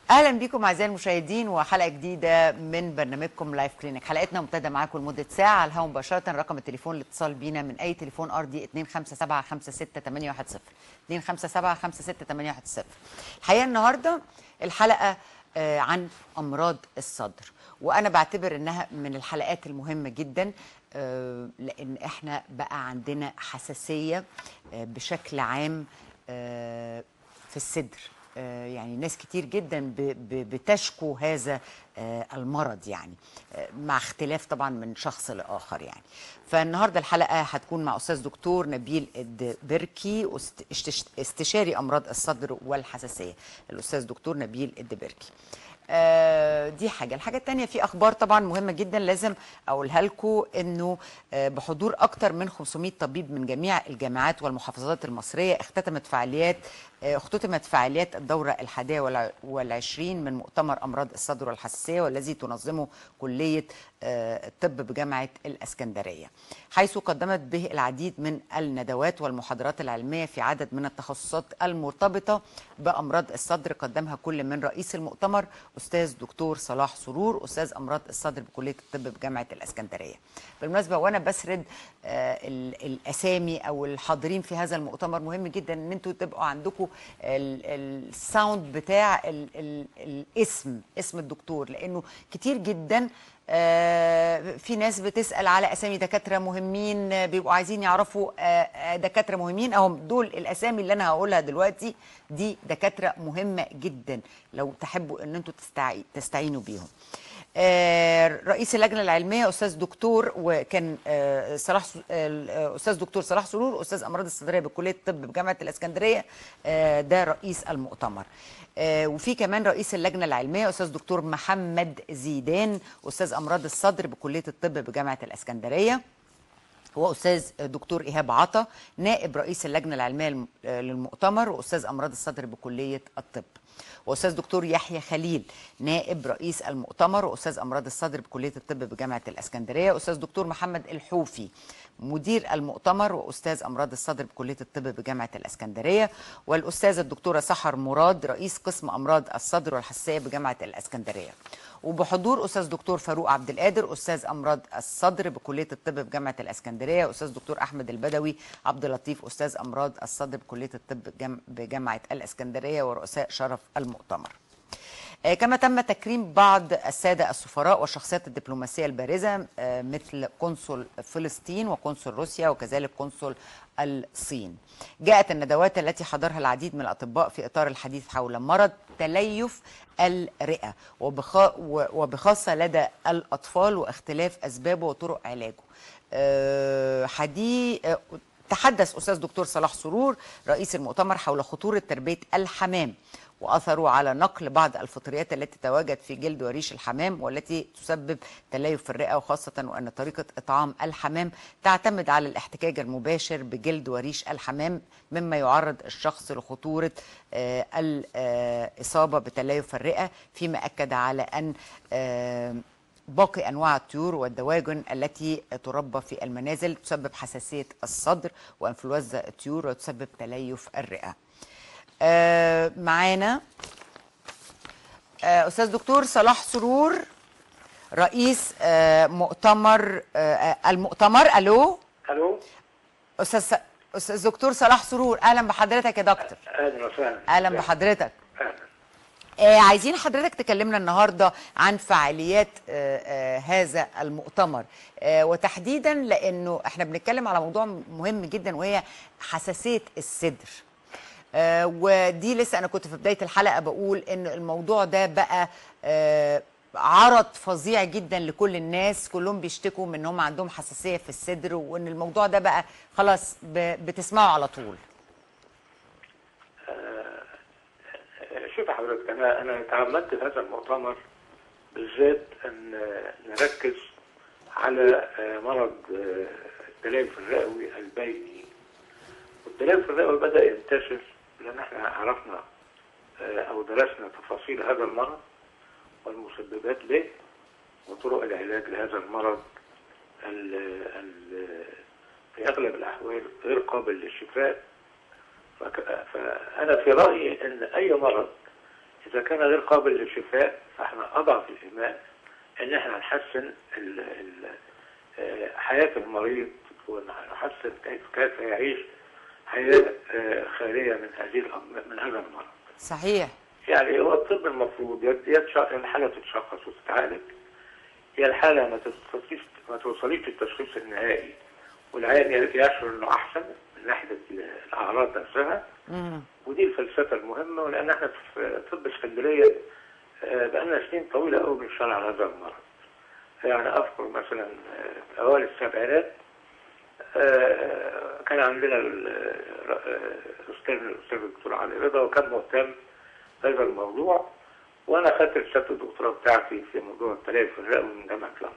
اهلا بكم اعزائي المشاهدين وحلقه جديده من برنامجكم لايف كلينك حلقتنا ممتده معاكم لمده ساعه على الهواء مباشره رقم التليفون الاتصال بينا من اي تليفون ارضي 257 56810 257 56810 الحقيقه النهارده الحلقه آه، عن امراض الصدر وانا بعتبر انها من الحلقات المهمه جدا آه، لان احنا بقى عندنا حساسيه آه، بشكل عام آه، في الصدر آه، يعني ناس كتير جدا ب- ب- بتشكو هذا آه، المرض يعني آه، مع اختلاف طبعا من شخص لاخر يعني فالنهارده الحلقه هتكون مع استاذ دكتور نبيل الدبركي است- استش- استشاري امراض الصدر والحساسيه الاستاذ دكتور نبيل الدبركي آه، دي حاجه الحاجه الثانيه في اخبار طبعا مهمه جدا لازم اقولها لكم انه آه، بحضور اكتر من 500 طبيب من جميع الجامعات والمحافظات المصريه اختتمت فعاليات آه، اختتمت فعاليات الدوره الحادية والع- والعشرين من مؤتمر امراض الصدر والحساسيه والذي تنظمه كليه آه، الطب بجامعه الاسكندريه حيث قدمت به العديد من الندوات والمحاضرات العلميه في عدد من التخصصات المرتبطه بامراض الصدر قدمها كل من رئيس المؤتمر استاذ دكتور صلاح سرور استاذ امراض الصدر بكليه الطب بجامعه الاسكندريه بالمناسبه وانا بسرد آه، ال- الاسامي او الحاضرين في هذا المؤتمر مهم جدا ان انتوا تبقوا عندكم ال- الساوند بتاع ال ال الاسم اسم الدكتور لانه كتير جدا آه، في ناس بتسال على اسامي دكاتره مهمين آه، بيبقوا عايزين يعرفوا آه، آه، دكاتره مهمين اهم دول الاسامي اللي انا هقولها دلوقتي دي دكاتره مهمه جدا لو تحبوا ان انتوا تستعي- تستعينوا بيهم آه، رئيس اللجنه العلميه استاذ دكتور وكان آه، صلاح س- آه، استاذ دكتور صلاح سرور استاذ امراض الصدريه بكليه الطب بجامعه الاسكندريه آه، ده رئيس المؤتمر آه، وفي كمان رئيس اللجنه العلميه استاذ دكتور محمد زيدان استاذ امراض الصدر بكليه الطب بجامعه الاسكندريه واستاذ دكتور ايهاب عطا نائب رئيس اللجنه العلميه الم- آه، للمؤتمر واستاذ امراض الصدر بكليه الطب واستاذ دكتور يحيى خليل نائب رئيس المؤتمر واستاذ امراض الصدر بكليه الطب بجامعه الاسكندريه استاذ دكتور محمد الحوفي مدير المؤتمر واستاذ امراض الصدر بكليه الطب بجامعه الاسكندريه والاستاذه الدكتوره سحر مراد رئيس قسم امراض الصدر والحساسيه بجامعه الاسكندريه وبحضور استاذ دكتور فاروق عبد القادر استاذ امراض الصدر بكليه الطب بجامعه الاسكندريه استاذ دكتور احمد البدوي عبد اللطيف استاذ امراض الصدر بكليه الطب جم- بجامعه الاسكندريه ورؤساء شرف المؤتمر آه، كما تم تكريم بعض السادة السفراء والشخصيات الدبلوماسية البارزة آه، مثل قنصل فلسطين وقنصل روسيا وكذلك قنصل الصين جاءت الندوات التي حضرها العديد من الأطباء في إطار الحديث حول مرض تليف الرئة وبخا- و- وبخاصة لدى الأطفال واختلاف أسبابه وطرق علاجه آه، حديث تحدث أستاذ دكتور صلاح سرور رئيس المؤتمر حول خطورة تربية الحمام وأثروا على نقل بعض الفطريات التي تتواجد في جلد وريش الحمام والتي تسبب تليف في الرئة وخاصة وأن طريقة إطعام الحمام تعتمد على الاحتكاك المباشر بجلد وريش الحمام مما يعرض الشخص لخطورة آه، الإصابة بتليف الرئة فيما أكد على أن آه، باقي انواع الطيور والدواجن التي تربى في المنازل تسبب حساسيه الصدر وانفلونزا الطيور وتسبب تليف الرئه. آه، معانا آه، استاذ دكتور صلاح سرور رئيس آه، مؤتمر آه، آه، المؤتمر الو الو استاذ استاذ دكتور صلاح سرور اهلا بحضرتك يا دكتور اهلا وسهلا اهلا بحضرتك اهلا آه، عايزين حضرتك تكلمنا النهارده عن فعاليات آه، آه، هذا المؤتمر آه، وتحديدا لانه احنا بنتكلم على موضوع مهم جدا وهي حساسيه الصدر آه، ودي لسه انا كنت في بدايه الحلقه بقول ان الموضوع ده بقى آه، عرض فظيع جدا لكل الناس كلهم بيشتكوا من ان هم عندهم حساسيه في الصدر وان الموضوع ده بقى خلاص ب- بتسمعه على طول شوف يا حضرتك انا انا تعمدت في هذا المؤتمر بالذات ان نركز على مرض التليف الرئوي البيني والتليف الرئوي بدا ينتشر لان احنا عرفنا او درسنا تفاصيل هذا المرض والمسببات له وطرق العلاج لهذا المرض ال ال في اغلب الاحوال غير قابل للشفاء فك- فانا في رايي ان اي مرض اذا كان غير قابل للشفاء فاحنا اضعف الايمان ان احنا نحسن ال ال آه، حياه المريض ونحسن كيف كيف يعيش حياه آه، خاليه من هذه الأم- من هذا المرض. صحيح يعني هو الطب المفروض يد- يتش- الحالة تتشخص وتتعالج هي الحالة ما توصليش ما توصليش للتشخيص النهائي والعيان ي- يشعر انه احسن من ناحية الاعراض نفسها مم. ودي الفلسفة المهمة ولان احنا في طب اسكندرية آه، بقالنا سنين طويلة قوي بنشتغل على هذا المرض يعني اذكر مثلا آه، في اوائل السبعينات آه، كان عندنا ال- آه، الاستاذ الاستاذ الدكتور علي رضا وكان مهتم بهذا الموضوع وانا خدت رساله الدكتوراه بتاعتي في موضوع التليف الرئوي من جامعه لندن.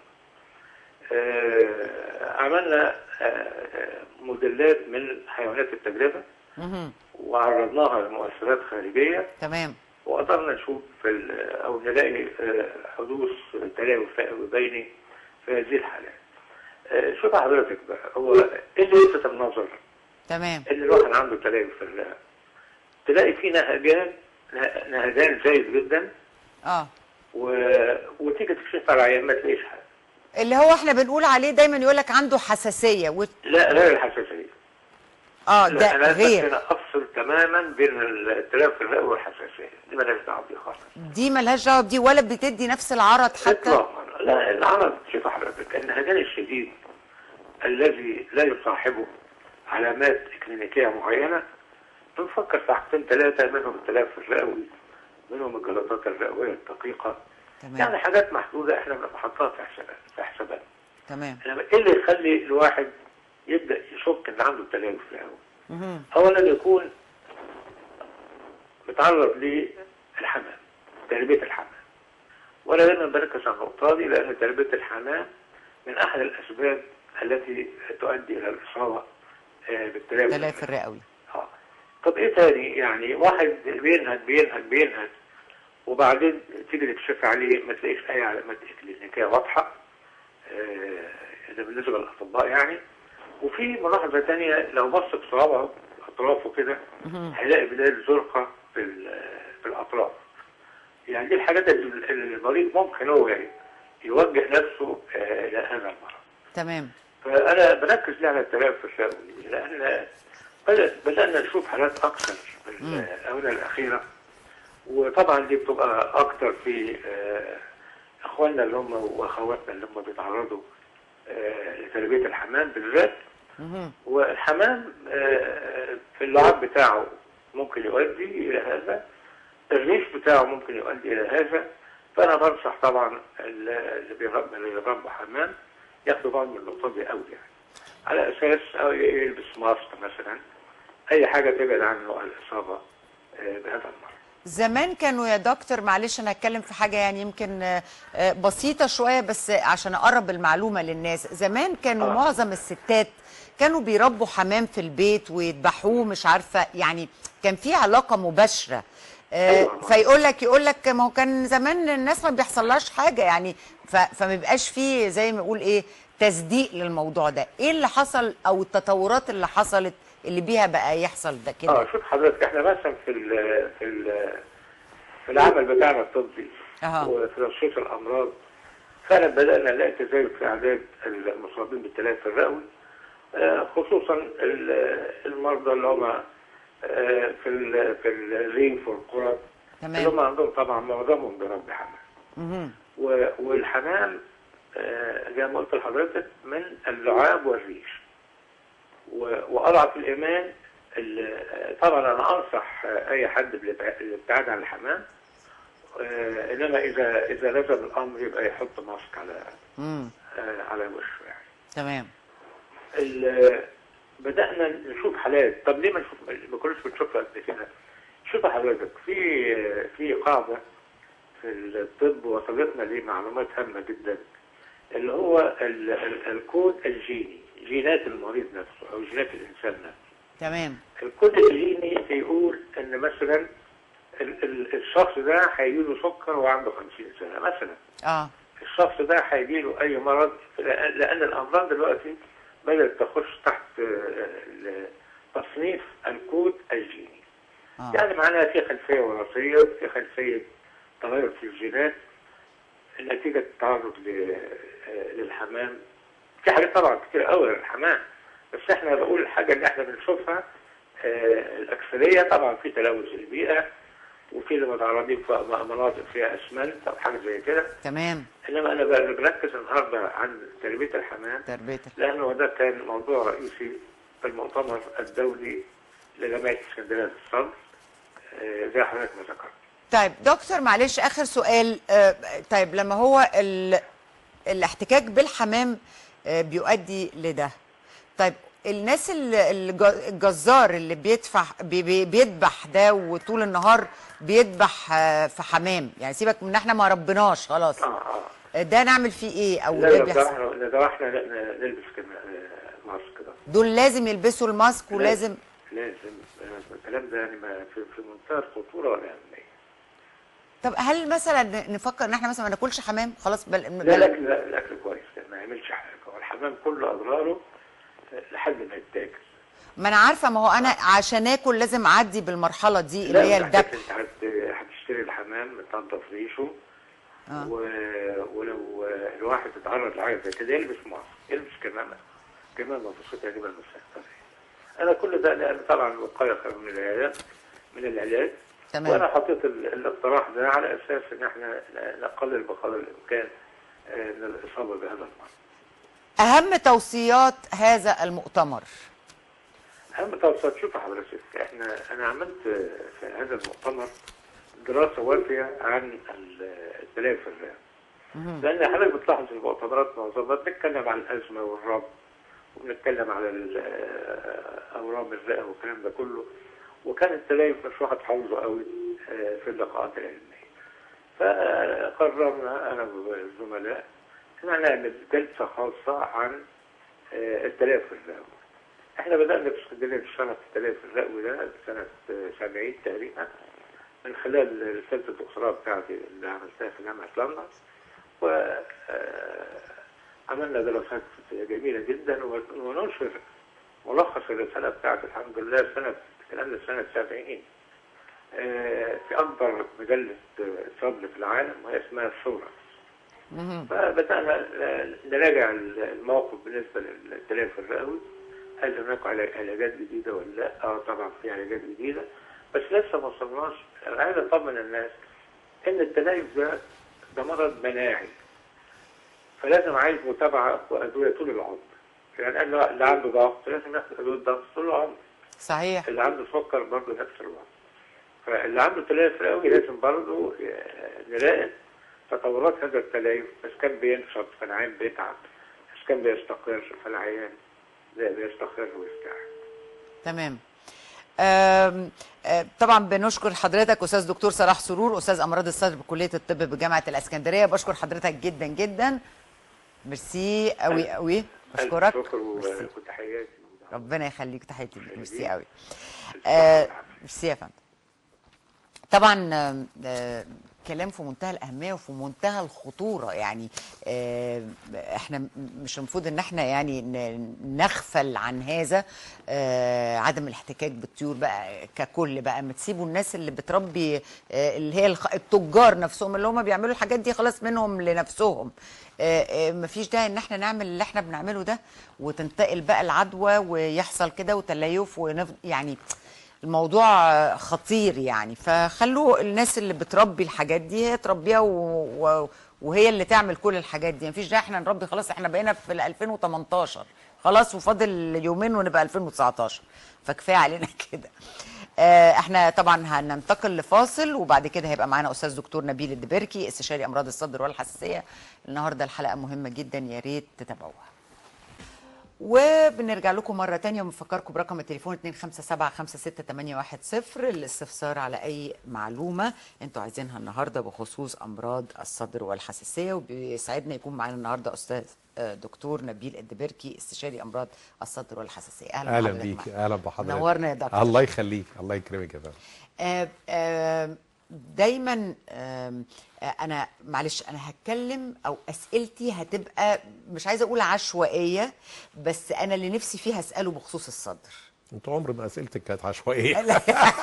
آه، عملنا آه، آه، موديلات من حيوانات التجربه مهم. وعرضناها لمؤثرات خارجيه تمام وقدرنا نشوف في ال- او نلاقي آه، حدوث تلوث رئوي بيني في هذه الحالات. آه، شوف حضرتك بقى هو ايه اللي يلفت النظر؟ تمام ان الواحد عنده تليف في الرئه. تلاقي فيه نهجان نه- نهجان زايد جدا اه و... وتيجي تكشف على العيان ما تلاقيش حاجه. اللي هو احنا بنقول عليه دايما يقول لك عنده حساسيه و... لا غير الحساسيه. اه لا ده انا غير أنا افصل تماما بين التلف الرئوي والحساسيه، دي مالهاش دعوه بيه خالص. دي ملهاش دعوه بدي ولا بتدي نفس العرض حتى اطلاقا لا العرض شوف حضرتك النهجان الشديد الذي لا يصاحبه علامات اكلينيكيه معينه بنفكر في حاجتين ثلاثه منهم التلف الرئوي منهم الجلطات الرئويه الدقيقه يعني تمام حاجات محدوده احنا بنحطها في حسابات في حسابات تمام انما ايه اللي يخلي الواحد يبدا يشك ان عنده تلف رئوي مهم. اولا يكون متعرض للحمام تربيه الحمام وانا دايما بركز على النقطه دي لان تربيه الحمام من احد الاسباب التي تؤدي الى الاصابه آه، بالتلف تلاف الرئوي اه طب ايه تاني يعني واحد بينهج بينهج بينهج وبعدين تيجي تكشف عليه ما تلاقيش اي علامات اكلينيكيه واضحه آه، ده بالنسبه للاطباء يعني وفي ملاحظه تانية لو بص بصوابعه اطرافه كده مهم. هيلاقي بدايه زرقه في ال- في الاطراف يعني دي الحاجات اللي اللي المريض ممكن هو يعني يوجه نفسه آه، الى هذا المرض تمام فانا بركز ليه على التلف الرئوي لان بدأ- بدانا نشوف حالات اكثر في الاونه الاخيره وطبعا دي بتبقى اكثر في آه، اخواننا اللي هم واخواتنا اللي هم بيتعرضوا آه، لتربيه الحمام بالذات مهم. والحمام آه، في اللعاب بتاعه ممكن يؤدي الى هذا الريش بتاعه ممكن يؤدي الى هذا فانا بنصح طبعا اللي بيربوا اللي بيربوا حمام ياخدوا بالهم من النقطه دي قوي يعني على اساس أو يلبس ماسك مثلا اي حاجه تبعد عنه الاصابه آه، بهذا المرض زمان كانوا يا دكتور معلش انا هتكلم في حاجه يعني يمكن آه، آه، بسيطه شويه بس عشان اقرب المعلومه للناس زمان كانوا آه. معظم الستات كانوا بيربوا حمام في البيت ويذبحوه مش عارفه يعني كان في علاقه مباشره آه، أيوة. فيقول لك يقول لك ما هو كان زمان الناس ما بيحصلهاش حاجه يعني ف- فما بيبقاش فيه زي ما نقول ايه تصديق للموضوع ده ايه اللي حصل او التطورات اللي حصلت اللي بيها بقى يحصل ده كده اه شوف حضرتك احنا مثلا في ال في ال في العمل بتاعنا الطبي أها. وفي تشخيص الامراض فعلا بدانا نلاقي تزايد في اعداد المصابين بالتلف الرئوي آه، خصوصا ال- المرضى اللي هم آه، في ال- في الريف والقرى تمام. اللي هم عندهم طبعا معظمهم بيربي حمام مهم. و- والحمام آه، زي ما قلت لحضرتك من اللعاب والريش و- واضعف الايمان ال- طبعا انا انصح آه، اي حد بالابع- بالابتعاد عن الحمام آه، انما اذا اذا لزم الامر يبقى يحط ماسك على مم. آه، على وشه يعني تمام ال- بدأنا نشوف حالات طب ليه ما نشوف ما كناش بنشوفها قبل كده شوف حضرتك في في قاعدة في الطب وصلتنا لمعلومات هامة جدا اللي هو ال- ال- الكود الجيني جينات المريض نفسه أو جينات الإنسان نفسه تمام الكود الجيني بيقول إن مثلا ال- ال- الشخص ده هيجيله سكر وعنده 50 سنة مثلا اه الشخص ده هيجي له اي مرض لان لأن الامراض دلوقتي بدات تخش تحت آه، ال- تصنيف الكود الجيني آه. يعني معناها في خلفيه وراثيه في خلفيه تغير في الجينات نتيجه التعرض ل- آه، للحمام في حاجات طبعا كتير قوي للحمام بس احنا بقول الحاجه اللي احنا بنشوفها آه، الاكثريه طبعا في تلوث البيئه وفي اللي متعرضين في مناطق فيها اسمنت او حاجه زي كده تمام انما انا بقى بركز النهارده عن تربيه الحمام تربيه لانه ده كان موضوع رئيسي في المؤتمر الدولي لجمعيه اسكندريه للصدر آه، زي حضرتك ما ذكرت. طيب دكتور معلش اخر سؤال آه، طيب لما هو ال... الاحتكاك بالحمام آه، بيؤدي لده طيب الناس ال- الج- الجزار اللي بيدفع بي بي بيذبح ده وطول النهار بيذبح آه، في حمام يعني سيبك من ان احنا ما ربناش خلاص اه اه آه، ده نعمل فيه ايه او لا ده لا ده بيحصل احنا لا ده احنا ن- نلبس كمان آه، ماسك ده دول لازم يلبسوا الماسك ولازم لازم آه، الكلام ده يعني ما في, في منتهى الخطوره والاهميه. طب هل مثلا نفكر ان احنا مثلا ما ناكلش حمام خلاص بل, لا بل... الاكل لا الاكل كويس ما يعملش حاجه والحمام كله اضراره آه، لحد ما يتاكل. ما انا عارفه ما هو انا عشان اكل لازم اعدي بالمرحله دي اللي لا، هي بالعكس، الذبح انت هت- هتشتري الحمام تنضف ريشه آه. و... ولو الواحد اتعرض لحاجه زي كده يلبس ماسك يلبس كمامه كمامه في تقريبا مسافه انا كل ده لان طبعا الوقايه خير من العلاج من العلاج تمام. وانا حطيت ال- الاقتراح ده على اساس ان احنا نقلل بقدر الامكان آه، من الاصابه بهذا المرض. اهم توصيات هذا المؤتمر اهم توصيات شوف حضرتك احنا انا عملت في هذا المؤتمر دراسه وافيه عن ال- التلف الرئوي لان حضرتك بتلاحظ المؤتمرات معظمها بنتكلم عن الازمه والرب وبنتكلم على ال- اورام الرئه والكلام ده كله وكان التلايف مش واخد حظه قوي آه، في اللقاءات العلميه فقررنا انا والزملاء ان احنا نعمل جلسه خاصه عن آه، التلاف الرئوي احنا بدأنا في اسكندرية في سنة التلاف الرئوي ده سنة آه، 70 تقريبا من خلال رسالة الدكتوراه بتاعتي اللي عملتها في جامعة لندن وعملنا دراسات جميلة جدا ون- وننشر ملخص الرسالة بتاعتي الحمد لله سنة الكلام ده سنة 70 آه، في أكبر مجلة آه، صدر في العالم وهي اسمها الثورة فبدأنا آه، نراجع الموقف بالنسبة للتلاف الرئوي هل هناك علا- علاجات جديدة ولا لا؟ اه طبعا في علاجات جديدة بس لسه ما وصلناش انا عايز اطمن الناس ان التلايف ده ده مرض مناعي فلازم عايز متابعة وأدوية طول العمر يعني أنا اللي عنده ضغط لازم ياخد أدوية ضغط طول العمر صحيح اللي عنده سكر برضه نفس الوضع فاللي عنده تلايف رئوي لازم برضه آه، نراقب تطورات هذا التلايف بس كان بينشط فالعين بيتعب بس كان بيستقر فالعيان لا بيستقر ويرتاح تمام آم، آه، طبعا بنشكر حضرتك استاذ دكتور صلاح سرور استاذ امراض الصدر بكليه الطب بجامعه الاسكندريه بشكر حضرتك جدا جدا ميرسي قوي قوي بشكرك شكر ميرسي. وتحياتي ربنا يخليك تحياتي ليك ميرسي قوي آه، ميرسي يا فندم طبعا آه، آه، كلام في منتهى الاهميه وفي منتهى الخطوره يعني آه، احنا م- مش المفروض ان احنا يعني ن- نغفل عن هذا آه، عدم الاحتكاك بالطيور بقى ككل بقى ما تسيبوا الناس اللي بتربي آه، اللي هي الخ- التجار نفسهم اللي هم بيعملوا الحاجات دي خلاص منهم لنفسهم آه، آه، مفيش داعي ان احنا نعمل اللي احنا بنعمله ده وتنتقل بقى العدوى ويحصل كده وتليف ونف... يعني الموضوع خطير يعني فخلوا الناس اللي بتربي الحاجات دي هي تربيها و... و... وهي اللي تعمل كل الحاجات دي مفيش داعي احنا نربي خلاص احنا بقينا في ال 2018 خلاص وفاضل يومين ونبقى 2019 فكفايه علينا كده آه، احنا طبعا هننتقل لفاصل وبعد كده هيبقى معانا استاذ دكتور نبيل الدبركي استشاري امراض الصدر والحساسيه النهارده الحلقه مهمه جدا يا ريت تتابعوها وبنرجع لكم مرة تانية وبنفكركم برقم التليفون 257 للاستفسار على أي معلومة انتوا عايزينها النهاردة بخصوص أمراض الصدر والحساسية وبيسعدنا يكون معانا النهاردة أستاذ آه، دكتور نبيل الدبركي استشاري أمراض الصدر والحساسية أهلا اهلا بحضرتك بيك معانا. اهلا بحضرتك نورنا يا دكتور الله يخليك الله يكرمك يا فندم آه، آه، دايما آم، آه، انا معلش انا هتكلم او اسئلتي هتبقى مش عايزه اقول عشوائيه بس انا اللي نفسي فيها اساله بخصوص الصدر انت عمر ما اسئلتك كانت عشوائيه لا،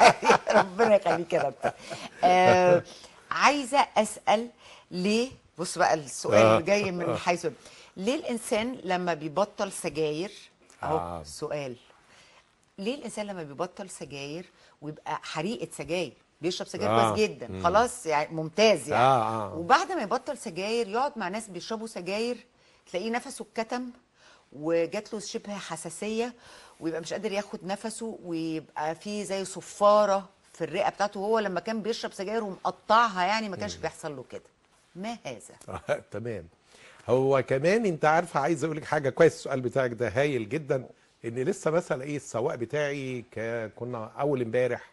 ربنا يخليك يا دكتور آه عايزه اسال ليه بص بقى السؤال آه. اللي جاي من حيث ليه الانسان لما بيبطل سجاير اهو آه. سؤال ليه الانسان لما بيبطل سجاير ويبقى حريقه سجاير بيشرب سجاير آه. كويس جدا مم. خلاص يعني ممتاز يعني آه، آه. وبعد ما يبطل سجاير يقعد مع ناس بيشربوا سجاير تلاقيه نفسه اتكتم وجات له شبه حساسيه ويبقى مش قادر ياخد نفسه ويبقى في زي صفاره في الرئه بتاعته وهو لما كان بيشرب سجاير ومقطعها يعني ما كانش بيحصل له كده ما هذا آه، تمام هو كمان انت عارفه عايز اقول لك حاجه كويس السؤال بتاعك ده هايل جدا ان لسه مثلا ايه السواق بتاعي ك- كنا اول امبارح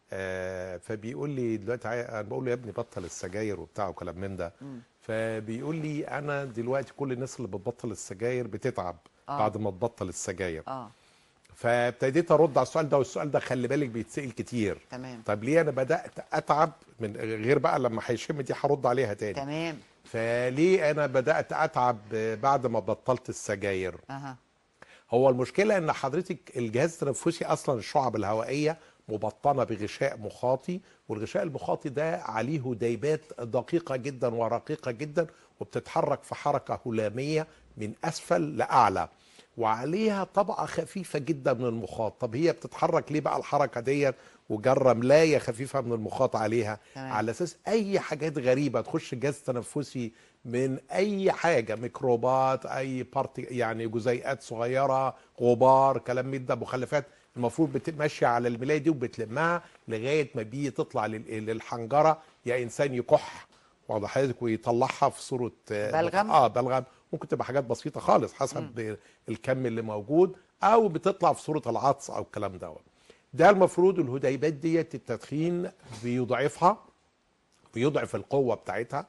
آه فبيقول لي دلوقتي عاي- انا بقول له يا ابني بطل السجاير وبتاع وكلام من ده فبيقول لي انا دلوقتي كل الناس اللي بتبطل السجاير بتتعب آه. بعد ما تبطل السجاير اه فابتديت ارد على السؤال ده والسؤال ده خلي بالك بيتسال كتير تمام طب ليه انا بدات اتعب من غير بقى لما هيشم دي هرد عليها تاني تمام فليه انا بدات اتعب بعد ما بطلت السجاير اها هو المشكله ان حضرتك الجهاز التنفسي اصلا الشعب الهوائيه مبطنه بغشاء مخاطي والغشاء المخاطي ده عليه هديبات دقيقه جدا ورقيقه جدا وبتتحرك في حركه هلاميه من اسفل لاعلى وعليها طبقه خفيفه جدا من المخاط طب هي بتتحرك ليه بقى الحركه ديت وجرى ملايه خفيفه من المخاط عليها تمام. على اساس اي حاجات غريبه تخش الجهاز التنفسي من اي حاجه ميكروبات اي بارتي يعني جزيئات صغيره غبار كلام من ده مخلفات المفروض بتمشي على الملايه دي وبتلمها لغايه ما بيجي تطلع لل- للحنجره يا انسان يكح واضح حضرتك ويطلعها في صوره آه، بلغم؟ اه بلغم ممكن تبقى حاجات بسيطه خالص حسب الكم اللي موجود او بتطلع في صوره العطس او الكلام دوت ده المفروض الهديبات ديت التدخين بيضعفها بيضعف القوه بتاعتها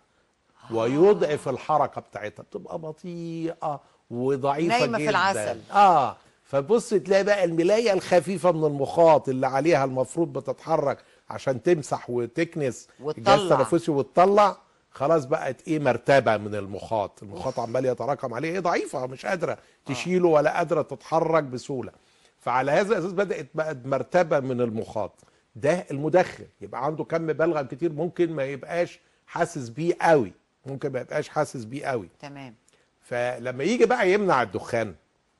ويضعف الحركه بتاعتها بتبقى بطيئه وضعيفه نايمة جدا في العسل. اه فبص تلاقي بقى الملايه الخفيفه من المخاط اللي عليها المفروض بتتحرك عشان تمسح وتكنس الجهاز وتطلع. التنفسي وتطلع خلاص بقت ايه مرتبه من المخاط المخاط عمال يتراكم عليه ايه ضعيفه مش قادره تشيله ولا قادره تتحرك بسهوله فعلى هذا الاساس بدات بقت مرتبه من المخاط ده المدخن يبقى عنده كم بلغم كتير ممكن ما يبقاش حاسس بيه قوي ممكن ما يبقاش حاسس بيه قوي تمام فلما يجي بقى يمنع الدخان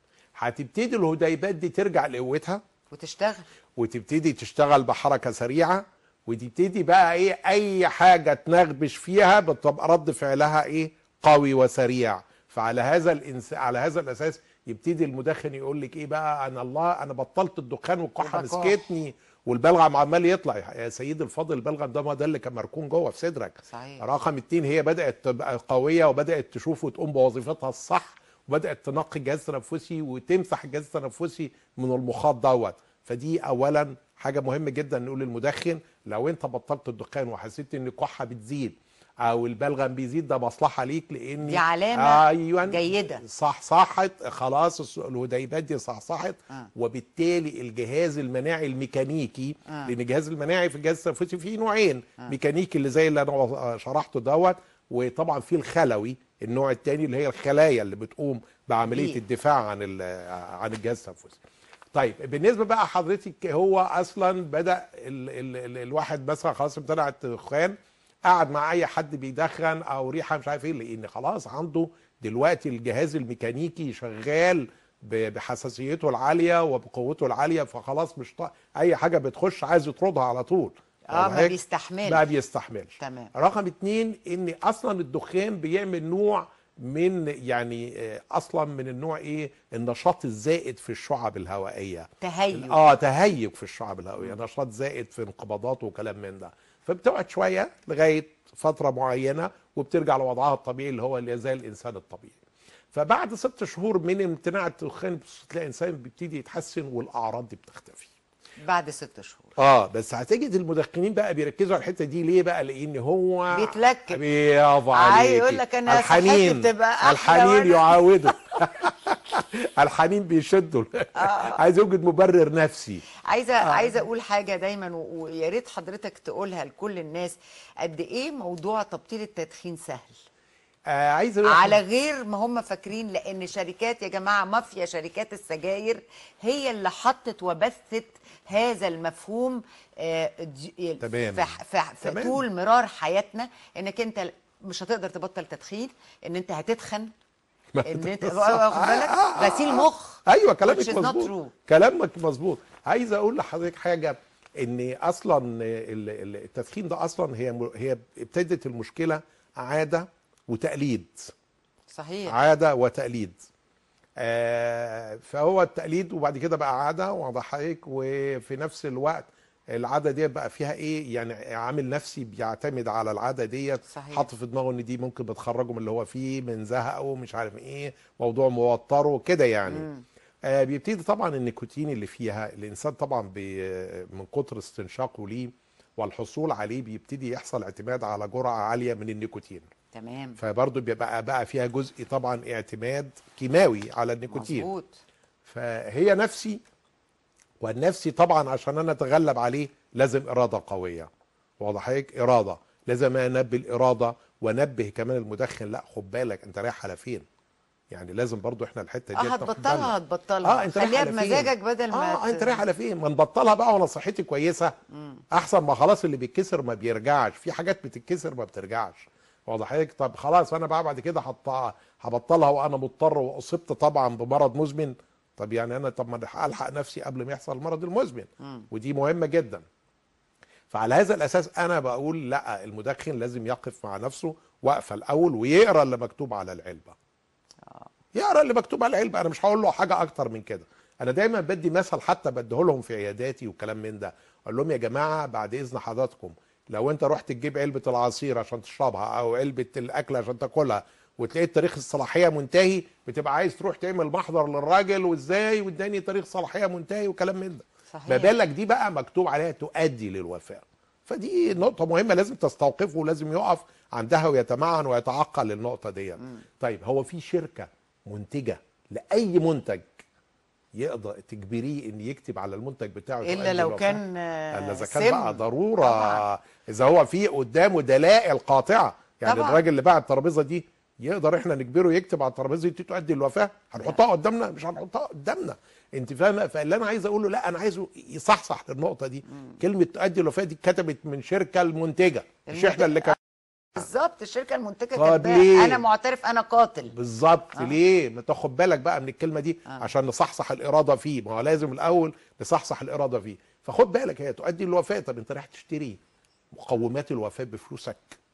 هتبتدي الهديبات دي ترجع لقوتها وتشتغل وتبتدي تشتغل بحركه سريعه وتبتدي بقى ايه اي حاجه تنغبش فيها بتبقى رد فعلها ايه قوي وسريع فعلى هذا الإنس... على هذا الاساس يبتدي المدخن يقول لك ايه بقى انا الله انا بطلت الدخان والكحه وبكح. مسكتني والبلغم عمال يطلع يا سيد الفاضل البلغم ده ما ده اللي كان مركون جوه في صدرك صحيح. رقم اتنين هي بدات تبقى قويه وبدات تشوف وتقوم بوظيفتها الصح وبدات تنقي الجهاز التنفسي وتمسح الجهاز التنفسي من المخاط دوت فدي اولا حاجه مهمه جدا نقول للمدخن لو انت بطلت الدخان وحسيت ان الكحه بتزيد او البلغم بيزيد ده مصلحه ليك لان دي علامة أيوة جيدة. صح صحت خلاص الس- الهديبات دي صحصحت آه. وبالتالي الجهاز المناعي الميكانيكي آه. لان الجهاز المناعي في الجهاز التنفسي فيه نوعين ميكانيكي اللي زي اللي انا شرحته دوت وطبعا في الخلوي النوع الثاني اللي هي الخلايا اللي بتقوم بعمليه أكيد. الدفاع عن ال- عن الجهاز التنفسي طيب بالنسبه بقى حضرتك هو اصلا بدا ال ال ال الواحد مثلا خلاص امتنع الدخان قعد مع اي حد بيدخن او ريحه مش عارف ايه لان خلاص عنده دلوقتي الجهاز الميكانيكي شغال ب- بحساسيته العاليه وبقوته العاليه فخلاص مش ط... اي حاجه بتخش عايز يطردها على طول اه ما واضح؟ بيستحملش ما بيستحملش تمام. رقم اتنين ان اصلا الدخان بيعمل نوع من يعني آه، اصلا من النوع ايه النشاط الزائد في الشعب الهوائيه تهيج اه تهيج في الشعب الهوائيه نشاط زائد في انقباضات وكلام من ده فبتقعد شويه لغايه فتره معينه وبترجع لوضعها الطبيعي اللي هو اللي زي الانسان الطبيعي فبعد ست شهور من امتناع الدخان بتبص تلاقي الانسان بيبتدي يتحسن والاعراض دي بتختفي بعد ست شهور اه بس هتجد المدخنين بقى بيركزوا على الحته دي ليه بقى لان هو بيتلكك. برافو عايز عليك يقول لك أنا الحنين صحتي بتبقى أحلى الحنين وأنا- يعاوده الحنين بيشده عايز يوجد مبرر نفسي عايزه آه. عايزه اقول حاجه دايما و- ويا ريت حضرتك تقولها لكل الناس قد ايه موضوع تبطيل التدخين سهل آه عايز اقول على غير ما هم فاكرين لان شركات يا جماعه مافيا شركات السجاير هي اللي حطت وبثت هذا المفهوم آه، دي- تمام. في ح- في ح- في تمام. طول مرار حياتنا انك انت مش هتقدر تبطل تدخين ان انت هتتخن ان انت واخد بالك غسيل مخ ايوه كلامك which is not مظبوط true. كلامك مظبوط عايز اقول لحضرتك حاجه ان اصلا ال- ال- التدخين ده اصلا هي م- هي ابتدت المشكله عاده وتقليد صحيح عاده وتقليد آه فهو التقليد وبعد كده بقى عاده واضح حضرتك وفي نفس الوقت العاده دي بقى فيها ايه يعني عامل نفسي بيعتمد على العاده ديت صحيح. حاطط في دماغه ان دي ممكن بتخرجه من اللي هو فيه من زهقه مش عارف ايه موضوع موتره كده يعني آه بيبتدي طبعا النيكوتين اللي فيها الانسان طبعا بي من كتر استنشاقه ليه والحصول عليه بيبتدي يحصل اعتماد على جرعه عاليه من النيكوتين تمام فبرضه بيبقى بقى فيها جزء طبعا اعتماد كيماوي على النيكوتين مظبوط فهي نفسي والنفسي طبعا عشان انا اتغلب عليه لازم اراده قويه واضح حضرتك اراده لازم انبه الاراده وانبه كمان المدخن لا خد بالك انت رايح على فين يعني لازم برضو احنا الحته دي اه هتبطلها هتبطلها اه انت رايح خليها على فين؟ بمزاجك بدل ما اه ت- انت رايح على فين ما نبطلها بقى وانا صحتي كويسه احسن ما خلاص اللي بيتكسر ما بيرجعش في حاجات بتتكسر ما بترجعش واضح حضرتك طب خلاص انا بقى بعد كده هحطها هبطلها وانا مضطر واصبت طبعا بمرض مزمن طب يعني انا طب ما أنا الحق نفسي قبل ما يحصل المرض المزمن ودي مهمه جدا فعلى هذا الاساس انا بقول لا المدخن لازم يقف مع نفسه وقفه الاول ويقرا اللي مكتوب على العلبه يقرا اللي مكتوب على العلبه انا مش هقول له حاجه اكتر من كده انا دايما بدي مثل حتى بديه لهم في عياداتي وكلام من ده اقول لهم يا جماعه بعد اذن حضراتكم لو انت رحت تجيب علبه العصير عشان تشربها او علبه الاكل عشان تاكلها وتلاقي تاريخ الصلاحيه منتهي بتبقى عايز تروح تعمل محضر للراجل وازاي واداني تاريخ صلاحيه منتهي وكلام من ده صحيح. ما بالك دي بقى مكتوب عليها تؤدي للوفاه فدي نقطة مهمة لازم تستوقفه ولازم يقف عندها ويتمعن ويتعقل النقطة دي طيب هو في شركة منتجة لأي منتج يقدر تجبريه ان يكتب على المنتج بتاعه الا تؤدي لو الوفاة؟ كان آه، الا اذا كان سم. بقى ضروره طبعاً. اذا هو في قدامه دلائل قاطعه يعني طبعاً. الراجل اللي باع الترابيزه دي يقدر احنا نجبره يكتب على الترابيزه دي تؤدي الوفاه هنحطها قدامنا مش هنحطها قدامنا انت فاهمه فاللي انا عايز اقوله لا انا عايزه يصحصح للنقطه دي كلمه تؤدي الوفاه دي اتكتبت من شركه المنتجه مش احنا اللي كان بالظبط الشركه المنتجه طب كاتباها ليه؟ انا معترف انا قاتل بالظبط آه. ليه ما تاخد بالك بقى من الكلمه دي آه. عشان نصحصح الاراده فيه ما هو لازم الاول نصحصح الاراده فيه فخد بالك هي تؤدي الوفاه طب انت رايح تشتري مقومات الوفاه بفلوسك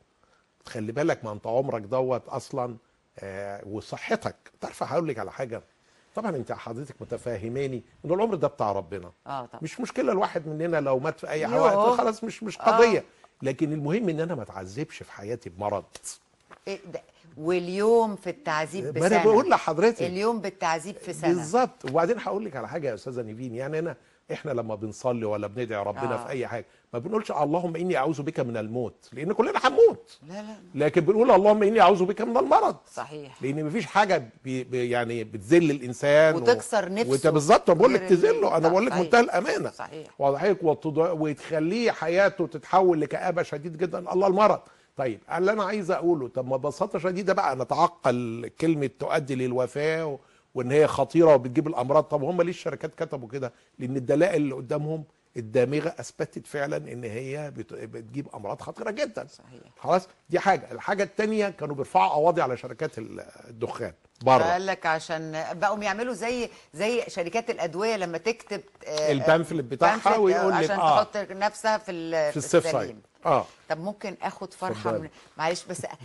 خلي بالك ما انت عمرك دوت اصلا آه وصحتك تعرف هقول لك على حاجه طبعا انت حضرتك متفاهماني ان العمر ده بتاع ربنا اه طبعا مش مشكله الواحد مننا لو مات في اي يوه. وقت خلاص مش مش قضيه لكن المهم ان انا ما اتعذبش في حياتي بمرض إيه ده؟ واليوم في التعذيب ما بسنه انا بقول لحضرتك اليوم بالتعذيب في سنه بالظبط وبعدين هقول لك على حاجه يا استاذه نيفين يعني انا احنا لما بنصلي ولا بندعي ربنا آه. في اي حاجه ما بنقولش اللهم اني اعوذ بك من الموت لان كلنا هنموت لا لا لكن بنقول اللهم اني اعوذ بك من المرض صحيح لان مفيش حاجه بي بي يعني بتذل الانسان وتكسر نفسه. وانت بالظبط بقول لك غير ال- تذله انا بقول لك صحيح. منتهى الامانه صحيح. واضح عليك وتض- وتخليه حياته تتحول لكآبه شديد جدا الله المرض طيب اللي انا عايز اقوله طب ما ببساطه شديده بقى نتعقل كلمه تؤدي للوفاه و... وان هي خطيره وبتجيب الامراض طب هم ليه الشركات كتبوا كده لان الدلائل اللي قدامهم الدامغه اثبتت فعلا ان هي بت... بتجيب امراض خطيره جدا صحيح. خلاص دي حاجه الحاجه الثانيه كانوا بيرفعوا قواضي على شركات ال- الدخان بره قال لك عشان بقوا يعملوا زي زي شركات الادويه لما تكتب آه، البامفلت بتاعها بامفلت، ويقول لك عشان آه. تحط نفسها في ال- في السيف السليم. سايد اه طب ممكن اخد فرحه اتفضلي. من معلش بس آه،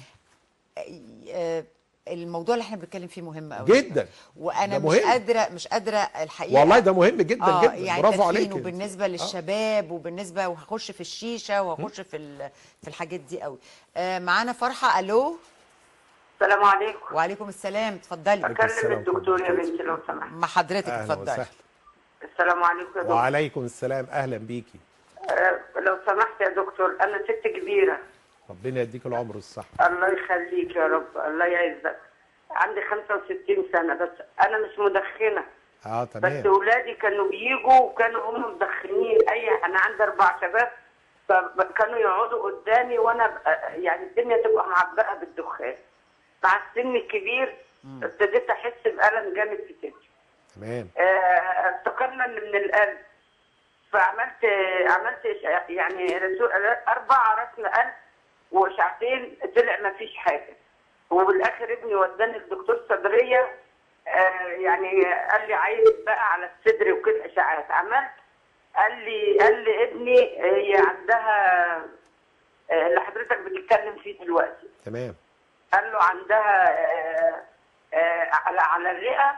آه، الموضوع اللي احنا بنتكلم فيه مهم قوي جدا. وانا ده مش مهم. قادره مش قادره الحقيقه والله ده مهم جدا اه جدا يعني برافو التدخين عليك وبالنسبه للشباب وبالنسبه وهخش في الشيشه وهخش في ال- في الحاجات دي قوي آه معانا فرحه الو السلام عليكم وعليكم السلام اتفضلي عليكم اكلم السلام الدكتور يا ورحمة الله. بنتي لو سمحت مع حضرتك اهلا اتفضلي وسهلا السلام عليكم يا دكتور وعليكم السلام اهلا بيكي آه لو سمحت يا دكتور انا ست كبيره ربنا يديك العمر والصحه الله يخليك يا رب الله يعزك عندي 65 سنه بس انا مش مدخنه اه بس تمام اولادي كانوا بيجوا وكانوا هم مدخنين اي انا عندي اربع شباب فكانوا يقعدوا قدامي وانا ب- يعني الدنيا تبقى معبقه بالدخان مع السن الكبير ابتديت احس بالم جامد في صدري تمام آه، افتكرنا ان من القلب فعملت عملت إشعاع- يعني رسو- اربع رسم قلب واشعتين طلع ما فيش حاجه وبالاخر ابني وداني لدكتور صدريه آه، يعني قال لي عايز بقى على الصدر وكده اشعاعات عملت قال لي قال لي ابني هي عندها آه، اللي حضرتك بتتكلم فيه دلوقتي تمام قال له عندها آه، آه، على على الرئه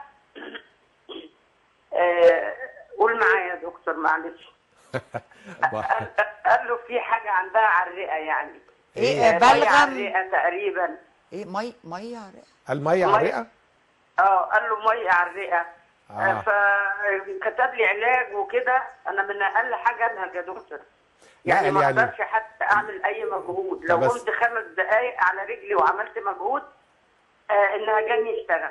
آه، قول معايا يا دكتور معلش قال قال له في حاجه عندها على الرئه يعني ايه آه، مية على بلغم الرئه تقريبا ايه مي ميه على الرئة؟ الميه على مية. الرئه اه قال له ميه على الرئه آه. آه. فكتب لي علاج وكده انا من اقل حاجه انهج يا دكتور لا، يعني ما يعني- اقدرش حتى اعمل اي مجهود لو بس- قمت خمس دقائق على رجلي وعملت مجهود آه انهجان يشتغل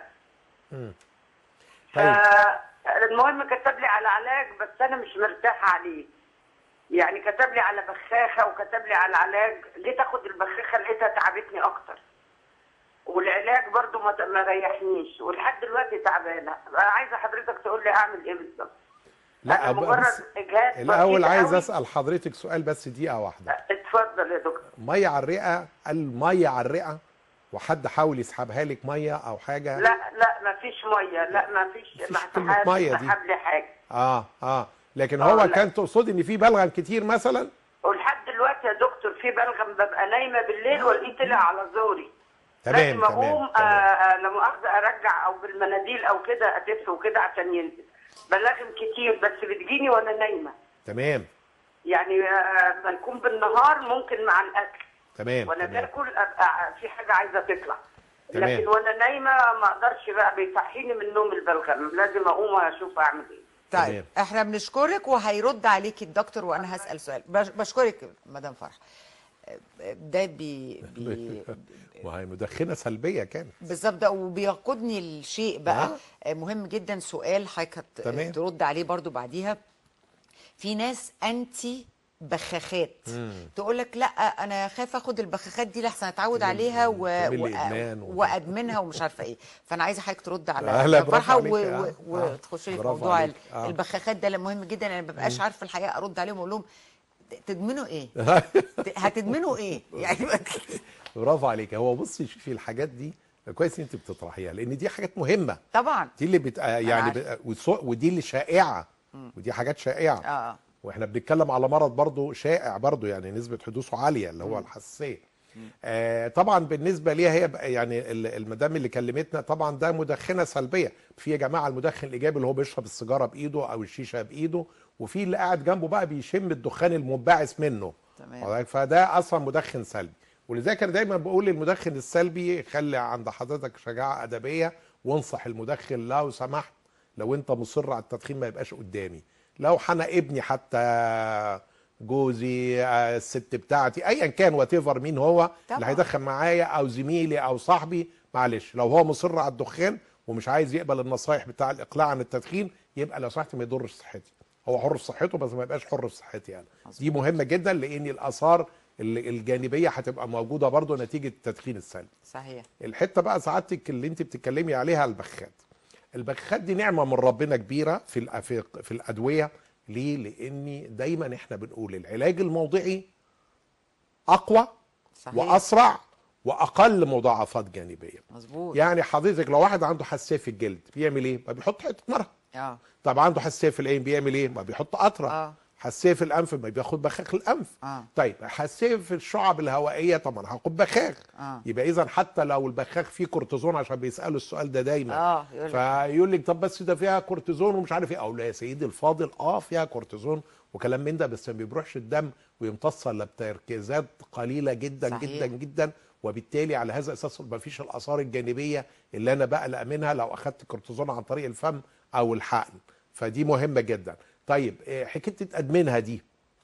طيب فالمهم كتب لي على علاج بس انا مش مرتاحه عليه يعني كتب لي على بخاخه وكتب لي على علاج جيت اخد البخاخه لقيتها تعبتني اكتر والعلاج برضو ما ما ريحنيش ولحد دلوقتي تعبانه عايزه حضرتك تقول لي اعمل ايه بالظبط لا أنا ب- مجرد بس اجهاد الاول بسيط عايز قوي. اسال حضرتك سؤال بس دقيقه واحده اتفضل يا دكتور ميه على الرئه الميه على الرئه وحد حاول يسحبها لك ميه او حاجه لا لا ما فيش ميه لا ما فيش مفيش ما كلمة سحب- مية دي. سحب لي حاجه اه اه لكن آه، هو لا. كان تقصدي ان في بلغم كتير مثلا ولحد دلوقتي يا دكتور في بلغم ببقى نايمه بالليل والاقيه طلع على زوري تمام لازم اقوم تمام آه، آه، لا مؤاخذه ارجع او بالمناديل او كده اتف وكده عشان ينزل بلاغم كتير بس بتجيني وانا نايمه تمام يعني آه، بنكون بالنهار ممكن مع الاكل تمام وانا تمام باكل ابقى في حاجه عايزه تطلع تمام. لكن وانا نايمه ما اقدرش بقى بيصحيني من نوم البلغم لازم اقوم اشوف اعمل ايه طيب تمام. احنا بنشكرك وهيرد عليكي الدكتور وانا هسال سؤال بش- بشكرك مدام فرح ده بي, بي وهي مدخنه سلبيه كانت بالظبط ده وبيقودني لشيء بقى مهم جدا سؤال حضرتك هت- تمام. ترد عليه برضو بعديها في ناس انتي بخاخات تقول لك لا انا خايف اخد البخاخات دي لحسن اتعود عليها و... تعمل لي و... إدمان و- وادمنها ومش عارفه ايه فانا عايزه حضرتك ترد على أهلا، مدام فرحه برافو و... عليك. و... آه، آه. وتخش لي في برافو موضوع عليك. ال- آه. البخاخات ده اللي مهم جدا انا ما ببقاش عارفه الحقيقه ارد عليهم واقول لهم تدمنوا ايه؟ هتدمنوا ايه؟ يعني برافو عليك هو بصي شوفي الحاجات دي كويس ان انت بتطرحيها لان دي حاجات مهمه طبعا دي اللي بت... يعني عارفة. ب... وسو- ودي اللي شائعه ودي حاجات شائعه اه واحنا بنتكلم على مرض برضو شائع برضو يعني نسبة حدوثه عالية اللي هو الحساسية آه طبعا بالنسبة ليها هي بقى يعني ال- المدام اللي كلمتنا طبعا ده مدخنة سلبية في يا جماعة المدخن الإيجابي اللي هو بيشرب السيجارة بإيده أو الشيشة بإيده وفي اللي قاعد جنبه بقى بيشم الدخان المنبعث منه تمام. واخد بالك؟ فده أصلا مدخن سلبي ولذلك أنا دايما بقول للمدخن السلبي خلي عند حضرتك شجاعة أدبية وانصح المدخن لو سمحت لو انت مصر على التدخين ما يبقاش قدامي لو حنا ابني حتى جوزي آه، الست بتاعتي ايا كان وات مين هو طبعا. اللي هيدخن معايا او زميلي او صاحبي معلش لو هو مصر على الدخان ومش عايز يقبل النصايح بتاع الاقلاع عن التدخين يبقى لو سمحت ما يضرش صحتي هو حر في صحته بس ما يبقاش حر في صحتي يعني دي مهمه جدا لان الاثار ال- الجانبيه هتبقى موجوده برضو نتيجه التدخين السلبي صحيح الحته بقى سعادتك اللي انت بتتكلمي عليها البخات البخات دي نعمه من ربنا كبيره في الأ- في, في الادويه ليه لاني دايما احنا بنقول العلاج الموضعي اقوى صحيح واسرع واقل مضاعفات جانبيه مظبوط يعني حضرتك لو واحد عنده حساسيه في الجلد بيعمل ايه ما بيحط حته مرهم اه طب عنده حساسيه في العين بيعمل ايه ما بيحط قطره آه. حساسيه في الانف ما بياخد بخاخ الانف آه. طيب حساسيه في الشعب الهوائيه طبعا هاخد بخاخ آه. يبقى اذا حتى لو البخاخ فيه كورتيزون عشان بيسالوا السؤال ده دايما اه يقول لك فيقول لك طب بس ده فيها كورتيزون ومش عارف ايه او لا يا سيدي الفاضل اه فيها كورتيزون وكلام من ده بس ما بيروحش الدم ويمتص الا بتركيزات قليله جدا صحيح. جدا جدا وبالتالي على هذا الاساس ما فيش الاثار الجانبيه اللي انا بقلق منها لو اخدت كورتيزون عن طريق الفم او الحقن فدي مهمه جدا طيب آه، حكايه ادمنها دي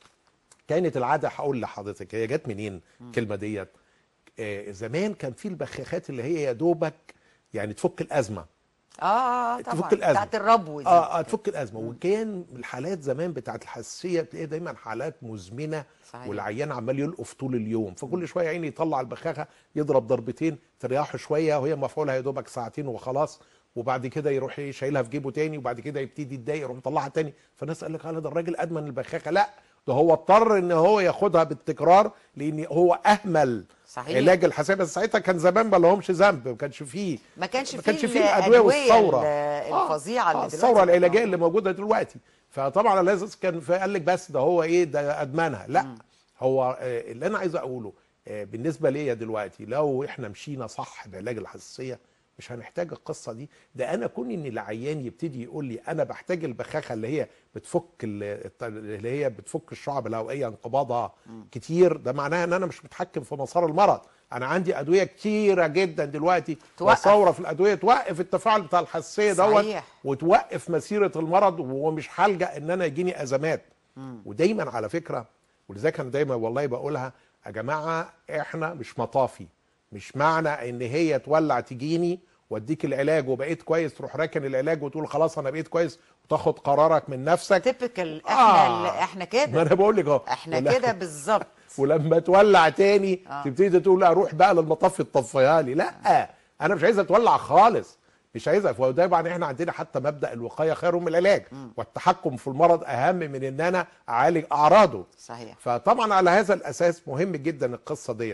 كانت العاده هقول لحضرتك هي جت منين الكلمه ديت آه، زمان كان في البخاخات اللي هي يا دوبك يعني تفك الازمه اه طبعا تفك الأزمة. بتاعت الربو دي اه اه تفك الازمه وكان الحالات زمان بتاعت الحساسيه بتلاقي دايما حالات مزمنه صحيح. والعيان عمال يلقف طول اليوم فكل شويه عيني يطلع البخاخه يضرب ضربتين تريحه شويه وهي مفعولها يا دوبك ساعتين وخلاص وبعد كده يروح إيه شايلها في جيبه تاني وبعد كده يبتدي يتضايق يروح مطلعها تاني فالناس قال لك اه ده الراجل ادمن البخاخه لا ده هو اضطر ان هو ياخدها بالتكرار لان هو اهمل صحيح. علاج الحساسيه بس ساعتها كان زمان ما لهمش ذنب ما كانش فيه ما كانش ما فيه كانش فيه الأدوية الادويه والثوره ال- آه، الفظيعة اللي آه، دلوقتي الثوره بقت العلاجيه اللي موجوده دلوقتي فطبعا لازم كان قال لك بس ده هو ايه ده ادمنها لا هو آه، اللي انا عايز اقوله آه، بالنسبه ليا دلوقتي لو احنا مشينا صح بعلاج الحساسيه مش هنحتاج القصه دي ده انا كون ان العيان يبتدي يقول لي انا بحتاج البخاخه اللي هي بتفك ال- الت- اللي هي بتفك الشعب الهوائيه انقباضها كتير ده معناها ان انا مش متحكم في مسار المرض انا عندي ادويه كتيره جدا دلوقتي توقف. وثوره في الادويه توقف التفاعل بتاع الحساسيه دوت صحيح. وتوقف مسيره المرض ومش هلجا ان انا يجيني ازمات ودايما على فكره ولذلك انا دايما والله بقولها يا جماعه احنا مش مطافي مش معنى ان هي تولع تجيني واديك العلاج وبقيت كويس تروح راكن العلاج وتقول خلاص انا بقيت كويس وتاخد قرارك من نفسك تيبيكال احنا آه. ال- احنا ما كده انا بقول لك اهو احنا ولا- كده بالظبط ولما تولع تاني آه. تبتدي تقول لا اروح بقى للمطفي تطفيها لي لا انا مش عايزها تولع خالص مش عايزها وده طبعا احنا عندنا حتى مبدا الوقايه خير من العلاج والتحكم في المرض اهم من ان انا اعالج اعراضه صحيح فطبعا على هذا الاساس مهم جدا القصه دي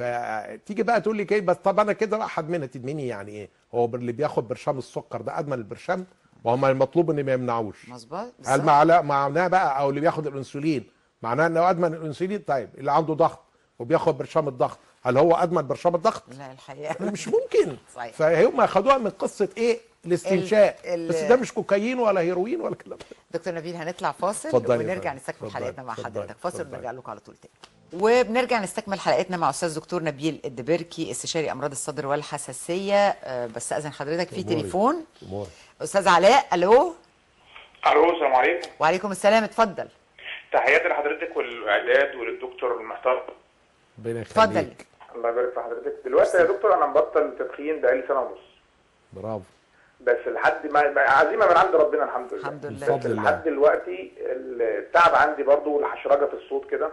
فتيجي بقى تقول لي كده بس طب انا كده بقى هدمنها تدمني يعني ايه هو اللي بياخد برشام السكر ده ادمن البرشام وهم المطلوب ان ما يمنعوش مظبوط هل بالظبط. معناه معناه بقى او اللي بياخد الانسولين معناه انه ادمن الانسولين طيب اللي عنده ضغط وبياخد برشام الضغط هل هو ادمن برشام الضغط لا الحقيقه مش ممكن صحيح. فهم خدوها من قصه ايه الاستنشاق ال- ال- بس ده مش كوكايين ولا هيروين ولا كلام دكتور نبيل هنطلع فاصل اتفضلي يا ونرجع فندم. نستكمل اتفضلي، حلقتنا مع اتفضلي، حضرتك فاصل اتفضلي. ونرجع لكم على طول تاني وبنرجع نستكمل حلقتنا مع استاذ دكتور نبيل الدبركي استشاري امراض الصدر والحساسيه أه، بس اذن حضرتك في أموري. تليفون أموري. استاذ علاء الو الو السلام عليكم وعليكم السلام اتفضل تحياتي لحضرتك والاعداد وللدكتور المحترم ربنا اتفضل. يخليك الله يبارك في حضرتك دلوقتي يا دكتور انا مبطل تدخين بقالي سنه ونص برافو بس لحد ما ما- عزيمه من عند ربنا الحمد لله الحمد لله. بس بفضل الله. لحد دلوقتي التعب عندي برضو والحشرجه في الصوت كده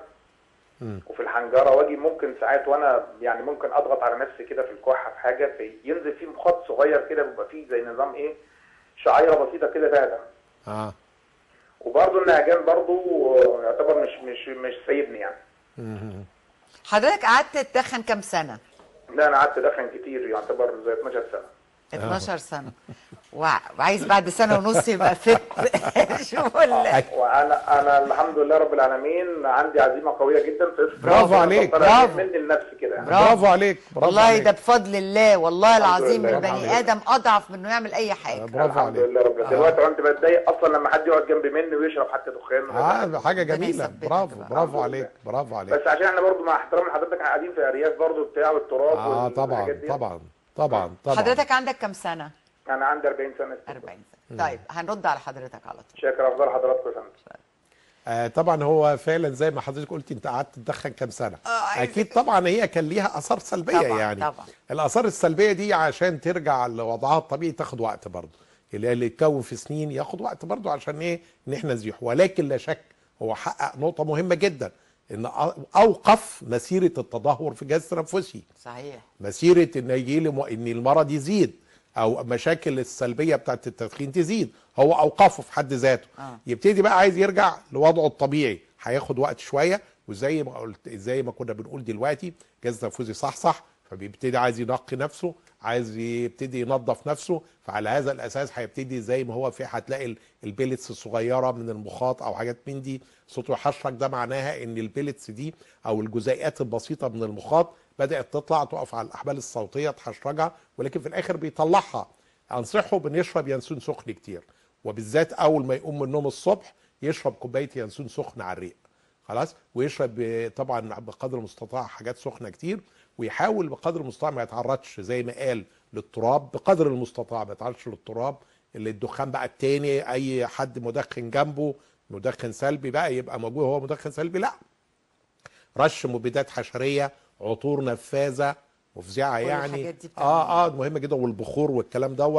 وفي الحنجره واجي ممكن ساعات وانا يعني ممكن اضغط على نفسي كده في الكحه في حاجه في ينزل فيه مخاط صغير كده بيبقى فيه زي نظام ايه شعيره بسيطه كده فيها دم اه وبرضو النهجان برضو يعتبر مش مش مش سايبني يعني حضرتك قعدت تدخن كام سنه لا انا قعدت ادخن كتير يعتبر زي 12 سنه 12 سنه وع- وعايز بعد سنه ونص يبقى فت شوف ال- وانا انا الحمد لله رب العالمين عندي عزيمه قويه جدا في برافو عليك، برافو. مني لنفسي كده يعني. برافو. برافو عليك برافو والله عليك. ده بفضل الله والله العظيم لله. البني برافو ادم اضعف من انه يعمل اي حاجه برافو الحمد عليك لله رب العالمين دلوقتي كنت بتضايق اصلا لما حد يقعد جنب مني ويشرب حتى دخان اه حاجه جميله يثبتك برافو بقى. برافو الحمد عليك لله. برافو عليك بس عشان احنا برضو مع احترام لحضرتك قاعدين في ارياف برضو بتاع والتراب اه والحاجات طبعا دي. طبعا طبعا طبعا حضرتك عندك كام سنه انا عندي 40 سنه 40 سنه طيب هنرد على حضرتك على طول شاكر افضل حضراتكم يا فندم آه طبعا هو فعلا زي ما حضرتك قلت انت قعدت تدخن كام سنه آه، عايز- اكيد طبعا هي كان ليها اثار سلبيه طبعاً، يعني طبعاً. الاثار السلبيه دي عشان ترجع لوضعها الطبيعي تاخد وقت برضه اللي اللي يتكون في سنين ياخد وقت برضه عشان ايه ان احنا نزيح ولكن لا شك هو حقق نقطه مهمه جدا ان أ- اوقف مسيره التدهور في الجهاز التنفسي صحيح مسيره ان يجي لي م... ان المرض يزيد او مشاكل السلبيه بتاعت التدخين تزيد هو اوقفه في حد ذاته آه. يبتدي بقى عايز يرجع لوضعه الطبيعي هياخد وقت شويه وزي ما قلت زي ما كنا بنقول دلوقتي جهاز تنفسي صح صح فبيبتدي عايز ينقي نفسه عايز يبتدي ينظف نفسه فعلى هذا الاساس هيبتدي زي ما هو في هتلاقي ال- البيلتس الصغيره من المخاط او حاجات من دي صوته يحشرك ده معناها ان البيلتس دي او الجزيئات البسيطه من المخاط بدات تطلع تقف على الاحبال الصوتيه تحشرجها ولكن في الاخر بيطلعها انصحه بان يشرب ينسون سخن كتير وبالذات اول ما يقوم من النوم الصبح يشرب كوبايه ينسون سخن على الريق خلاص ويشرب ب- طبعا بقدر المستطاع حاجات سخنه كتير ويحاول بقدر المستطاع ما يتعرضش زي ما قال للتراب بقدر المستطاع ما يتعرضش للتراب اللي الدخان بقى التاني اي حد مدخن جنبه مدخن سلبي بقى يبقى موجود هو مدخن سلبي لا رش مبيدات حشريه عطور نفاذه مفزعه كل يعني الحاجات دي بتعمل اه اه مهمه جدا والبخور والكلام دوت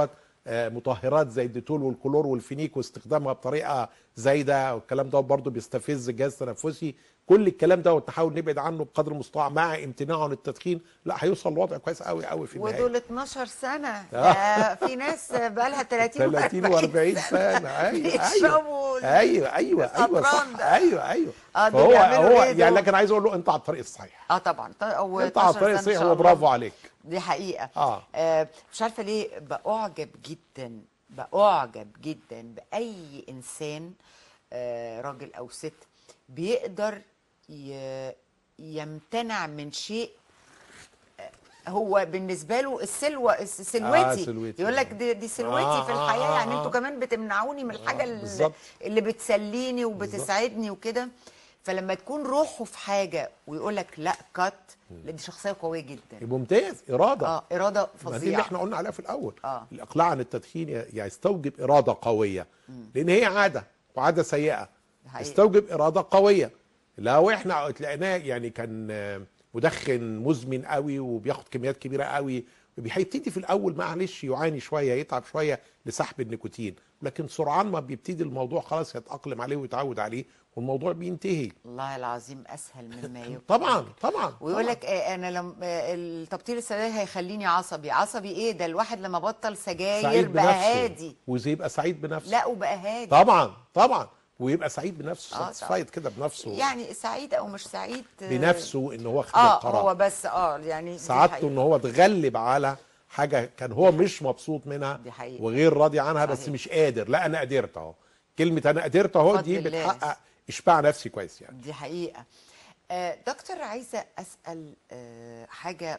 آه، مطهرات زي الديتول والكلور والفينيك واستخدامها بطريقه زايده والكلام ده برضه بيستفز الجهاز التنفسي كل الكلام ده ونحاول نبعد عنه بقدر المستطاع مع امتناعه عن التدخين لا هيوصل لوضع كويس قوي قوي في النهايه ودول 12 سنه آه. ده في ناس بقى لها 30 30 و40 سنه ايوه بيشربوا ايوه ايوه ايوه ايوه الأطران صح ده. ايوه ايوه آه، دول فهو يعملوا هو إيه يعني دول؟ لكن عايز اقول له انت على الطريق الصحيح اه طبعا ط- أو انت على 12 الطريق سنة إن الصحيح شاء وبرافو الله. عليك دي حقيقة آه. آه مش عارفة ليه بأعجب جدا بأعجب جدا بأي إنسان آه راجل أو ست بيقدر ي- يمتنع من شيء آه، هو بالنسبة له السلوة الس- سلوتي سلوتي. يقول لك دي, دي سلوتي آه، في آه، الحياة آه، يعني آه. انتوا كمان بتمنعوني من الحاجة اللي, بالظبط. اللي بتسليني وبتسعدني وكده فلما تكون روحه في حاجة ويقول لك لا كات لا دي شخصية قوية جدا ممتاز اراده اه إرادة ما دي اللي فظيعة احنا قلنا عليها في الاول آه. الاقلاع عن التدخين ي- يستوجب اراده قويه لان هي عاده وعاده سيئه حقيقي. يستوجب اراده قويه لو احنا تلاقيناه يعني كان آه، مدخن مزمن قوي وبياخد كميات كبيره قوي هيبتدي في الاول معلش يعاني شويه يتعب شويه لسحب النيكوتين لكن سرعان ما بيبتدي الموضوع خلاص يتاقلم عليه ويتعود عليه والموضوع بينتهي والله العظيم اسهل مما يمكن طبعا طبعا ويقول طبعاً. لك آه انا لم آه التبطيل السجاير هيخليني عصبي عصبي ايه ده الواحد لما بطل سجاير سعيد بقى بنفسه هادي ويبقى سعيد بنفسه لا وبقى هادي طبعا طبعا ويبقى سعيد بنفسه آه، ساتسفايد كده بنفسه يعني سعيد او مش سعيد آه، بنفسه ان هو خد اه القرار هو بس اه يعني دي سعادته حقيقة. ان هو اتغلب على حاجه كان هو مش مبسوط منها دي حقيقة. وغير راضي عنها بس صحيح. مش قادر لا انا قدرت اهو كلمه انا قدرت اهو بفضل دي الله. بتحقق اشباع نفسي كويس يعني دي حقيقة آه دكتور عايزة أسأل آه حاجة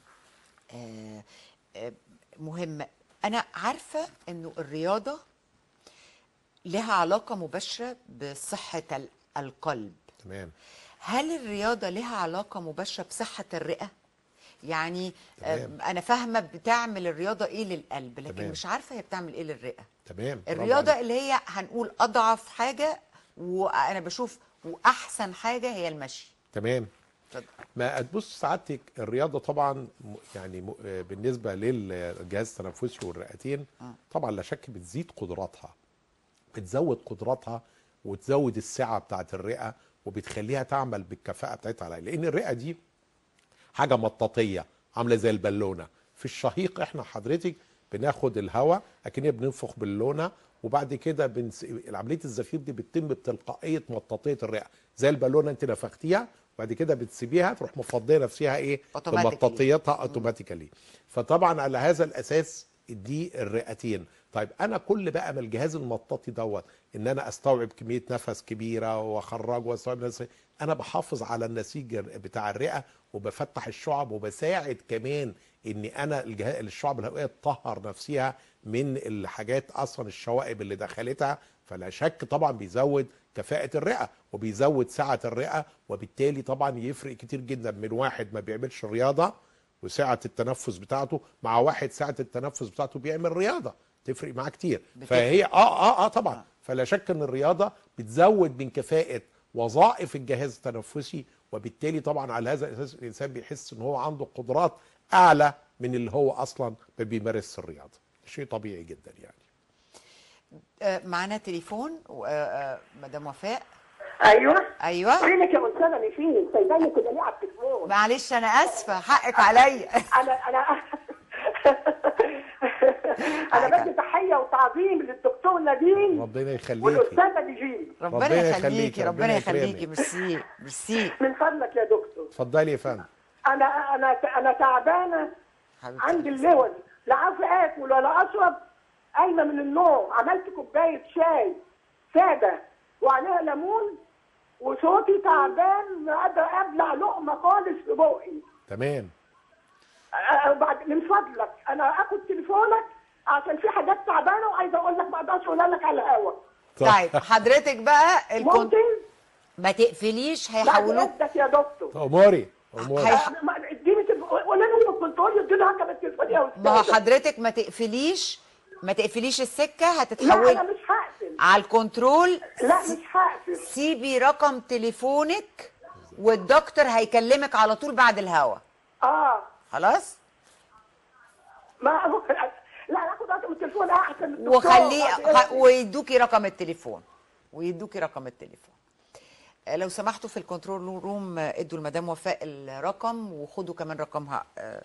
آه آه مهمة أنا عارفة أنه الرياضة لها علاقة مباشرة بصحة ال- القلب تمام هل الرياضة لها علاقة مباشرة بصحة الرئة؟ يعني آه تمام. أنا فاهمة بتعمل الرياضة إيه للقلب لكن تمام. مش عارفة هي بتعمل إيه للرئة تمام برافو الرياضة عليك. اللي هي هنقول أضعف حاجة وأنا بشوف وأحسن حاجة هي المشي تمام اتفضل. ما تبص سعادتك الرياضه طبعا م- يعني م- آه، بالنسبه للجهاز التنفسي والرئتين طبعا لا شك بتزيد قدراتها بتزود قدراتها وتزود السعه بتاعت الرئه وبتخليها تعمل بالكفاءه بتاعتها عليها لان الرئه دي حاجه مطاطيه عامله زي البالونه في الشهيق احنا حضرتك بناخد الهواء اكننا بننفخ بالونه وبعد كده بنس... عمليه الزفير دي بتتم بتلقائيه مطاطيه الرئه زي البالونه انت نفختيها وبعد كده بتسيبيها تروح مفضيه نفسها ايه Automatically. بمطاطيتها اوتوماتيكالي فطبعا على هذا الاساس دي الرئتين طيب انا كل بقى ما الجهاز المطاطي دوت ان انا استوعب كميه نفس كبيره واخرج واستوعب نفس انا بحافظ على النسيج بتاع الرئه وبفتح الشعب وبساعد كمان ان انا الجهاز الشعب الهوائيه تطهر نفسها من الحاجات اصلا الشوائب اللي دخلتها فلا شك طبعا بيزود كفاءة الرئة وبيزود سعة الرئة وبالتالي طبعا يفرق كتير جدا من واحد ما بيعملش رياضة وسعة التنفس بتاعته مع واحد سعة التنفس بتاعته بيعمل رياضة تفرق معاه كتير بتفرق. فهي اه اه اه طبعا فلا شك ان الرياضة بتزود من كفاءة وظائف الجهاز التنفسي وبالتالي طبعا على هذا الاساس الانسان بيحس ان هو عنده قدرات اعلى من اللي هو اصلا ما بيمارس الرياضة شيء طبيعي جدا يعني آه، معانا تليفون و- آه، آه، مدام وفاء ايوه ايوه فينك يا استاذه نسين سايباني كده ليه على التليفون معلش انا اسفه حقك عليا انا انا انا بدي تحيه وتعظيم للدكتور نبيل ربنا يخليكي والاستاذه نجيب ربنا ربنا يخليكي يخليكي، ربنا ربنا يخليكي يكرمك. ميرسي ميرسي من فضلك يا دكتور اتفضلي يا فندم انا انا انا تعبانه حبيبتي. عندي اللوز لا عارفه اكل ولا اشرب قايمه من النوم عملت كوبايه شاي ساده وعليها ليمون وصوتي تعبان ما قادره ابلع لقمه خالص في بقي تمام أه، بعد من فضلك انا اخد تليفونك عشان في حاجات تعبانه وعايزه اقول لك ما اقدرش اقولها لك على الهوا طيب حضرتك بقى الكون ممكن ما تقفليش بعد هيحولوك اذنك يا دكتور اموري اموري هي- أه، ما- اديني تليفون قول لي الكنترول اديني رقم التليفون يا استاذ ما هو حضرتك ما تقفليش ما تقفليش السكه لا انا هتتحولي مش هقفل على الكنترول لا مش هقفل سيبي رقم تليفونك والدكتور هيكلمك على طول بعد الهوا اه خلاص ما لا اخد رقم التليفون التليفون احسن من الدكتور. وخليه بعد خ- إذنك. ويدوكي رقم التليفون ويدوكي رقم التليفون آه، لو سمحتوا في الكنترول روم آه، ادوا المدام وفاء الرقم وخدوا كمان رقمها آه،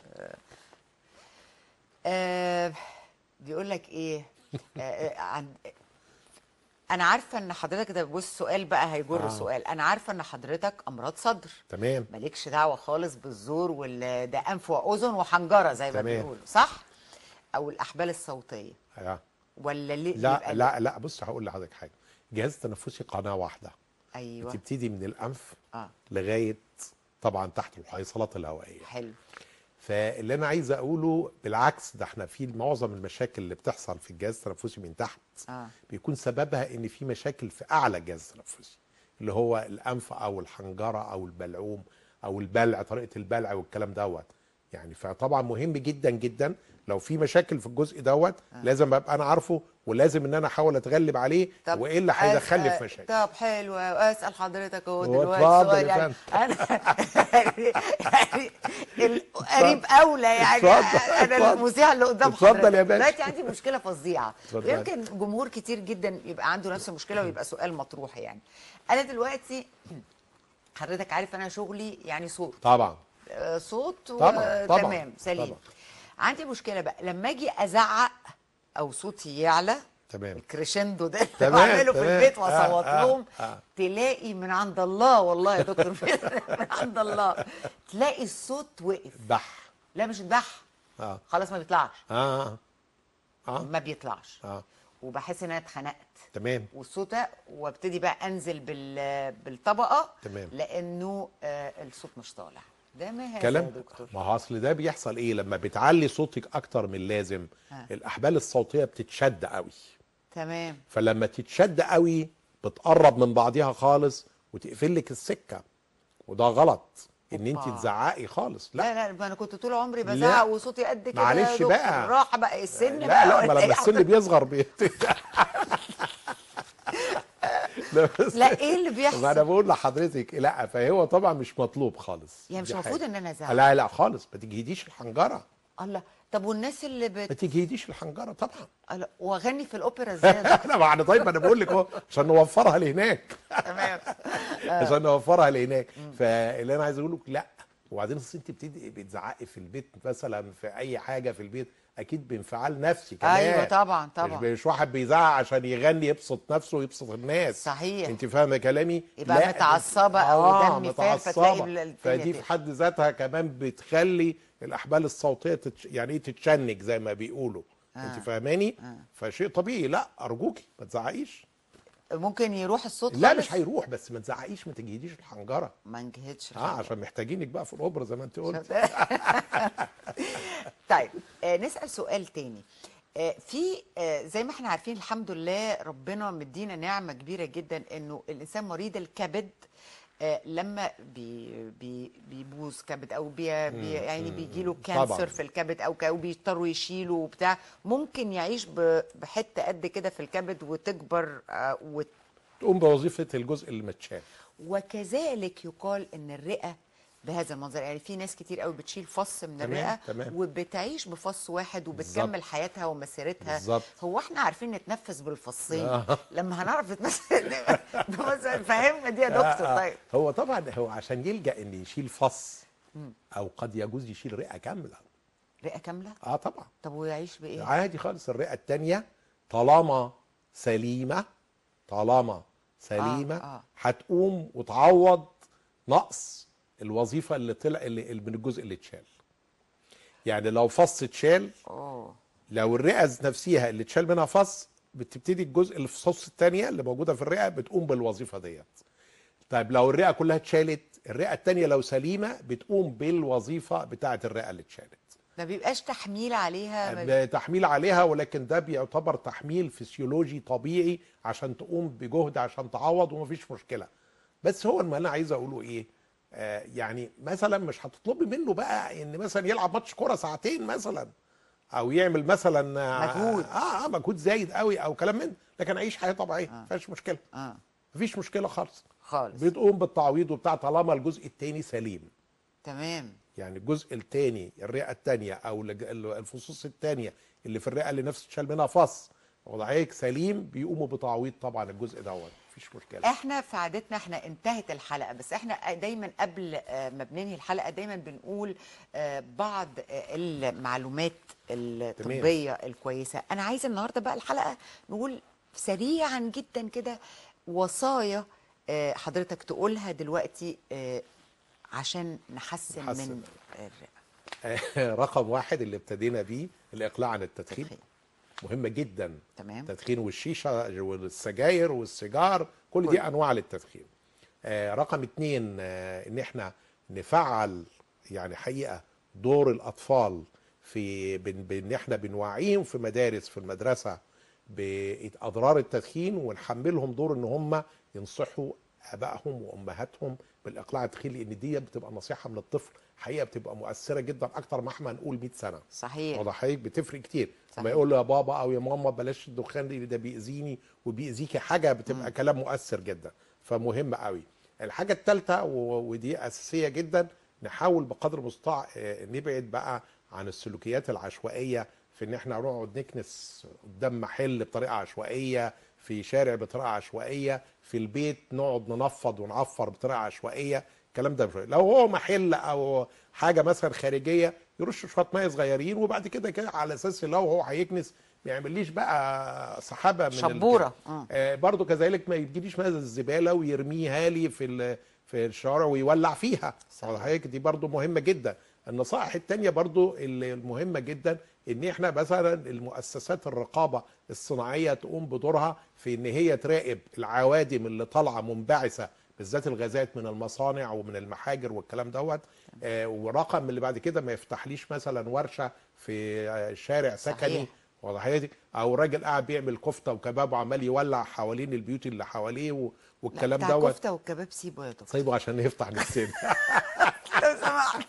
آه، بيقول لك ايه آه، آه، عن انا عارفه ان حضرتك ده بص سؤال بقى هيجر آه. سؤال انا عارفه ان حضرتك امراض صدر تمام مالكش دعوه خالص بالزور وال ده انف واذن وحنجره زي ما تمام. بيقولوا صح او الاحبال الصوتيه آه. ولا ليه لا يبقى لا لا بص هقول لحضرتك حاجه الجهاز التنفسي قناه واحده ايوه بتبتدي من الانف اه لغايه طبعا تحت الحيصلات الهوائيه حلو فاللي انا عايز اقوله بالعكس ده احنا في معظم المشاكل اللي بتحصل في الجهاز التنفسي من تحت اه بيكون سببها ان في مشاكل في اعلى الجهاز التنفسي اللي هو الانف او الحنجره او البلعوم او البلع طريقه البلع والكلام دوت يعني فطبعا مهم جدا جدا لو في مشاكل في الجزء دوت لازم ابقى انا عارفه ولازم ان انا احاول اتغلب عليه والا أس- هيدخلني في آه، مشاكل طب حلو اسال حضرتك اهو هو دلوقتي اتفضل سؤال يا يعني انا يعني القريب اولى يعني اتفضل، انا اتفضل. المذيع اللي قدام اتفضل حضرتك. يا باشا. دلوقتي عندي مشكله فظيعه اتفضل. ويمكن جمهور كتير جدا يبقى عنده نفس المشكله ويبقى سؤال مطروح يعني انا دلوقتي حضرتك عارف انا شغلي يعني صوت طبعا آه، صوت و- طبعاً، طبعاً، تمام سليم طبعاً. عندي مشكله بقى لما اجي ازعق او صوتي يعلى تمام الكريشندو ده اللي تمام، بعمله في تمام. البيت آه، واصوت آه، لهم آه. تلاقي من عند الله والله يا دكتور من عند الله تلاقي الصوت وقف بح لا مش بح اه خلاص ما بيطلعش اه اه ما بيطلعش اه وبحس ان انا اتخنقت تمام والصوت ده وابتدي بقى انزل بال بالطبقه تمام. لانه آه الصوت مش طالع ده ما هذا يا كلام دكتور ما هو اصل ده بيحصل ايه لما بتعلي صوتك اكتر من اللازم آه. الاحبال الصوتيه بتتشد قوي تمام فلما تتشد قوي بتقرب من بعضها خالص وتقفل لك السكه وده غلط ان انت أوبا. تزعقي خالص لا لا لا ما انا كنت طول عمري لا. بزعق وصوتي قد كده يا معلش دكتور. بقى. راح بقى السن لا بقى لا ولا ما إيه لما السن بيصغر بيت لا بس لا ايه اللي بيحصل ما انا بقول لحضرتك لا فهو طبعا مش مطلوب خالص يعني مش دي المفروض حاجة. ان انا ازعق لا لا خالص ما تجهديش الحنجره الله طب والناس اللي ما بت تجهديش الحنجره طبعا الله، واغني في الاوبرا ازاي يا دكتور؟ لا ما انا طيب انا بقول لك اهو عشان نوفرها لهناك تمام عشان نوفرها لهناك فاللي انا عايز اقول لك لا وبعدين اصل انت بتدي بتزعقي في البيت مثلا في اي حاجه في البيت اكيد بانفعال نفسي كمان ايوه طبعا طبعا مش, مش واحد بيزعق عشان يغني يبسط نفسه ويبسط الناس صحيح. انت فاهمه كلامي يبقى متعصبة أو دم فار فتلاقي ال- الدنيا فدي في تقفل. حد ذاتها كمان بتخلي الاحبال الصوتيه تتش... يعني ايه تتشنج زي ما بيقولوا آه. انت فاهماني آه. فشيء طبيعي لا ارجوكي ما تزعقيش ممكن يروح الصوت لا خالص؟ مش هيروح بس ما تزعقيش ما تجهديش الحنجره ما نجهدش اه عشان محتاجينك بقى في الاوبرا زي ما انت قلت طيب آه نسأل سؤال تاني آه في آه زي ما احنا عارفين الحمد لله ربنا مدينا نعمة كبيرة جدا انه الانسان مريض الكبد آه لما بي بي بيبوظ كبد او بي بي يعني بيجي له طبعاً. كانسر في الكبد او ك- او بيضطروا يشيلوا وبتاع ممكن يعيش ب- بحته قد كده في الكبد وتكبر آه وت تقوم بوظيفه الجزء اللي متشال وكذلك يقال ان الرئه بهذا المنظر يعني في ناس كتير قوي بتشيل فص من تمام، الرئه تمام. وبتعيش بفص واحد وبتكمل بالظبط. حياتها ومسيرتها بالظبط. هو احنا عارفين نتنفس بالفصين آه. لما هنعرف نتنفس مثلا فهمنا دي يا دكتور آه، آه. طيب هو طبعا هو عشان يلجا ان يشيل فص او قد يجوز يشيل رئه كامله رئه كامله اه طبعا طب ويعيش بايه عادي خالص الرئه الثانيه طالما سليمه طالما سليمه آه، آه. هتقوم وتعوض نقص الوظيفه اللي طلع اللي اللي من الجزء اللي اتشال يعني لو فص اتشال اوه لو الرئه نفسها اللي اتشال منها فص بتبتدي الجزء اللي في الصوص الثانيه اللي موجوده في الرئه بتقوم بالوظيفه ديت طيب لو الرئه كلها اتشالت الرئه الثانيه لو سليمه بتقوم بالوظيفه بتاعه الرئه اللي اتشالت ما بيبقاش تحميل عليها ما- تحميل عليها ولكن ده بيعتبر تحميل فسيولوجي طبيعي عشان تقوم بجهد عشان تعوض ومفيش مشكله بس هو ما انا عايز اقوله ايه آه يعني مثلا مش هتطلبي منه بقى ان مثلا يلعب ماتش كوره ساعتين مثلا او يعمل مثلا آه، مجهود. اه اه مجهود زايد قوي او كلام من ده. لكن عيش حياه طبيعيه ما فيهاش مشكله اه مفيش مشكله خالص خالص بتقوم بالتعويض وبتاع طالما الجزء الثاني سليم تمام يعني الجزء الثاني الرئه الثانيه او الج- الفصوص الثانيه اللي في الرئه اللي نفس تشال منها فص وضعيك سليم بيقوموا بتعويض طبعا الجزء دوت مفيش مشكله احنا في عادتنا احنا انتهت الحلقه بس احنا دايما قبل آه، ما بننهي الحلقه دايما بنقول آه، بعض آه، المعلومات الطبيه الكويسه انا عايزه النهارده بقى الحلقه نقول سريعا جدا كده وصايا آه، حضرتك تقولها دلوقتي آه، عشان نحسن, نحسن. من الرئه رقم واحد اللي ابتدينا بيه الاقلاع عن التدخين تدخين. مهمه جدا تمام التدخين والشيشه والسجاير والسيجار كل دي كل. انواع للتدخين آه رقم اتنين آه ان احنا نفعل يعني حقيقه دور الاطفال في بان بإن احنا بنوعيهم في مدارس في المدرسه باضرار التدخين ونحملهم دور ان هم ينصحوا ابائهم وامهاتهم بالاقلاع عن التدخين لان دي بتبقى نصيحه من الطفل حقيقه بتبقى مؤثره جدا اكتر ما احنا نقول 100 سنه صحيح واضح حضرتك بتفرق كتير صحيح. لما يقول له يا بابا او يا ماما بلاش الدخان لان ده بيأذيني وبيأذيكي حاجه بتبقى مم. كلام مؤثر جدا فمهم قوي الحاجه الثالثه ودي اساسيه جدا نحاول بقدر المستطاع آه، نبعد بقى عن السلوكيات العشوائيه في ان احنا نقعد نكنس قدام محل بطريقه عشوائيه في شارع بطريقه عشوائيه في البيت نقعد ننفض ونعفر بطريقه عشوائيه الكلام ده مش لو هو محل او حاجه مثلا خارجيه يرش شويه ميه صغيرين وبعد كده كده على اساس لو هو هيكنس ما يعملش بقى سحابه من شبورة. ال- آه. آه برضو كذلك ما يجيبليش مثلا الزباله ويرميها لي في ال- في الشارع ويولع فيها صحيح. واضح حضرتك دي برضو مهمه جدا النصائح التانية برضو اللي المهمة جدا ان احنا مثلا المؤسسات الرقابة الصناعية تقوم بدورها في ان هي تراقب العوادم اللي طالعة منبعثة بالذات الغازات من المصانع ومن المحاجر والكلام دوت آه ورقم اللي بعد كده ما يفتحليش مثلا ورشة في آه، شارع سكني صحيح. واضح حضرتك او راجل قاعد بيعمل كفته وكباب وعمال يولع حوالين البيوت اللي حواليه و- لا، والكلام بتاع دوت كفته والكباب سيبه يا دكتور سيبه عشان يفتح نفسنا لو سمحت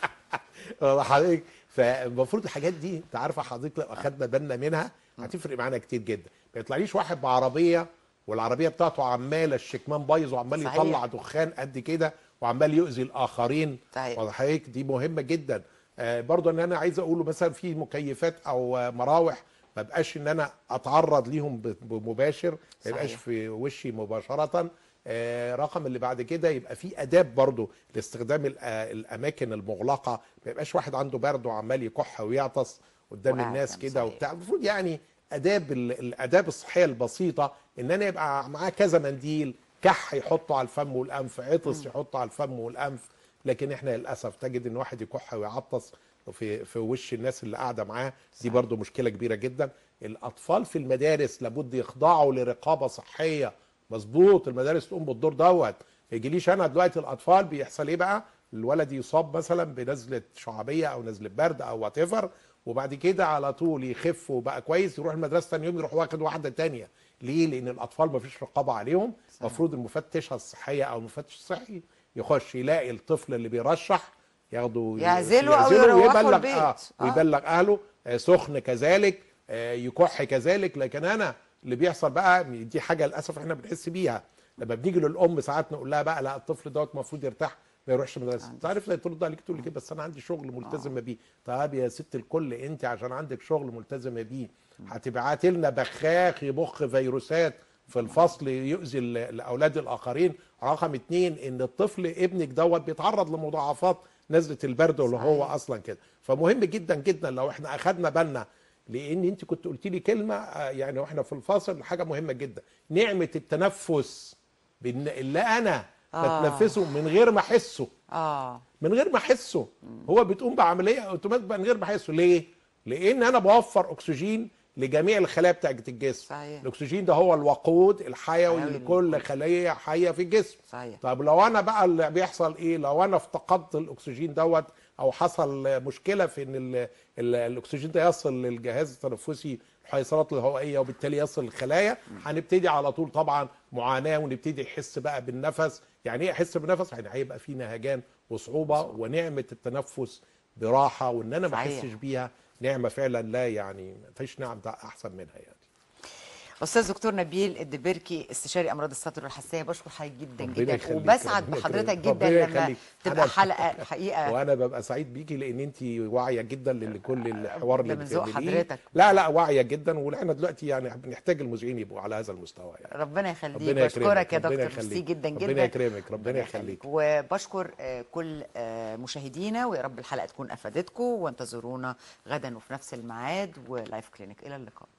حضرتك فالمفروض الحاجات دي انت عارفه حضرتك لو اخدنا بالنا منها هتفرق معانا كتير جدا ما يطلعليش واحد بعربيه والعربيه بتاعته عماله الشكمان بايظ وعمال صحيح. يطلع دخان قد كده وعمال يؤذي الاخرين صحيح. واضح حضرتك دي مهمه جدا آه برضو ان انا عايز اقوله مثلا في مكيفات او آه، مراوح ما بقاش ان انا اتعرض ليهم ب- بمباشر ما يبقاش صحيح. في وشي مباشره آه، رقم اللي بعد كده يبقى في اداب برضو لاستخدام الأ- الاماكن المغلقه ما يبقاش واحد عنده برد وعمال يكح ويعطس قدام وقاعد الناس جنب كده صحيح. وبتاع المفروض يعني اداب ال- الاداب الصحيه البسيطه ان انا يبقى معاه كذا منديل كح يحطه على الفم والانف عطس يحطه على الفم والانف لكن احنا للاسف تجد ان واحد يكح ويعطس في في وش الناس اللي قاعده معاه دي برضو مشكله كبيره جدا الاطفال في المدارس لابد يخضعوا لرقابه صحيه مظبوط المدارس تقوم بالدور دوت ما يجيليش انا دلوقتي الاطفال بيحصل ايه بقى الولد يصاب مثلا بنزله شعبيه او نزله برد او وات وبعد كده على طول يخف وبقى كويس يروح المدرسه تاني يوم يروح واخد واحده تانية ليه لان الاطفال ما فيش رقابه عليهم المفروض المفتشه الصحيه او المفتش الصحي يخش يلاقي الطفل اللي بيرشح ياخده يعزله أو يروحه ويبلغ البيت. آه آه. ويبلغ اهله آه سخن كذلك آه يكح كذلك لكن انا اللي بيحصل بقى دي حاجه للاسف احنا بنحس بيها لما بنيجي للام ساعات نقول لها بقى لا الطفل دوت المفروض يرتاح ما يروحش مدرسه انت عارف لا ترد عليك تقول لك إيه؟ بس انا عندي شغل ملتزمه بيه طب يا ست الكل انت عشان عندك شغل ملتزمه بيه هتبعتي لنا بخاخ يبخ فيروسات في الفصل يؤذي ال- الاولاد الاخرين رقم اتنين ان الطفل ابنك دوت بيتعرض لمضاعفات نزله البرد اللي هو صحيح. اصلا كده فمهم جدا جدا لو احنا اخدنا بالنا لان انت كنت قلت لي كلمه آه، يعني واحنا في الفاصل حاجه مهمه جدا نعمه التنفس بان اللي انا آه. بتنفسه من غير ما احسه اه من غير ما احسه هو بتقوم بعمليه اوتوماتيك من غير ما احسه ليه لان انا بوفر اكسجين لجميع الخلايا بتاعت الجسم صحيح. الاكسجين ده هو الوقود الحيوي حيوي لكل خليه حيه في الجسم صحيح. طب لو انا بقى اللي بيحصل ايه لو انا افتقدت الاكسجين دوت او حصل مشكله في ان ال ال الاكسجين ده يصل للجهاز التنفسي الحيصلات الهوائيه وبالتالي يصل للخلايا هنبتدي على طول طبعا معاناه ونبتدي نحس بقى بالنفس يعني ايه احس بالنفس يعني هيبقى في نهجان وصعوبه ونعمه التنفس براحه وان انا ما صحيح. احسش بيها نعمه فعلا لا يعني ما فيش نعم ده احسن منها يعني استاذ دكتور نبيل الدبركي استشاري امراض الصدر والحساسيه بشكر حضرتك جدا ربنا جدا يخليك، وبسعد ربنا بحضرتك يخليك، جدا ربنا لما يخليك. تبقى أنا- حلقه الحقيقه وانا ببقى سعيد بيكي لان انت واعيه جدا لكل الحوار ده اللي من ذوق بتعمليه حضرتك. لا لا واعيه جدا واحنا دلوقتي يعني بنحتاج المذيعين يبقوا على هذا المستوى يعني ربنا يخليك ربنا بشكرك يا يكرمك، ربنا دكتور ميرسي يخليك. جدا جدا ربنا يكرمك، ربنا يخليك. وبشكر آه، كل آه، مشاهدينا ويا رب الحلقه تكون افادتكم وانتظرونا غدا وفي نفس الميعاد ولايف كلينيك الى اللقاء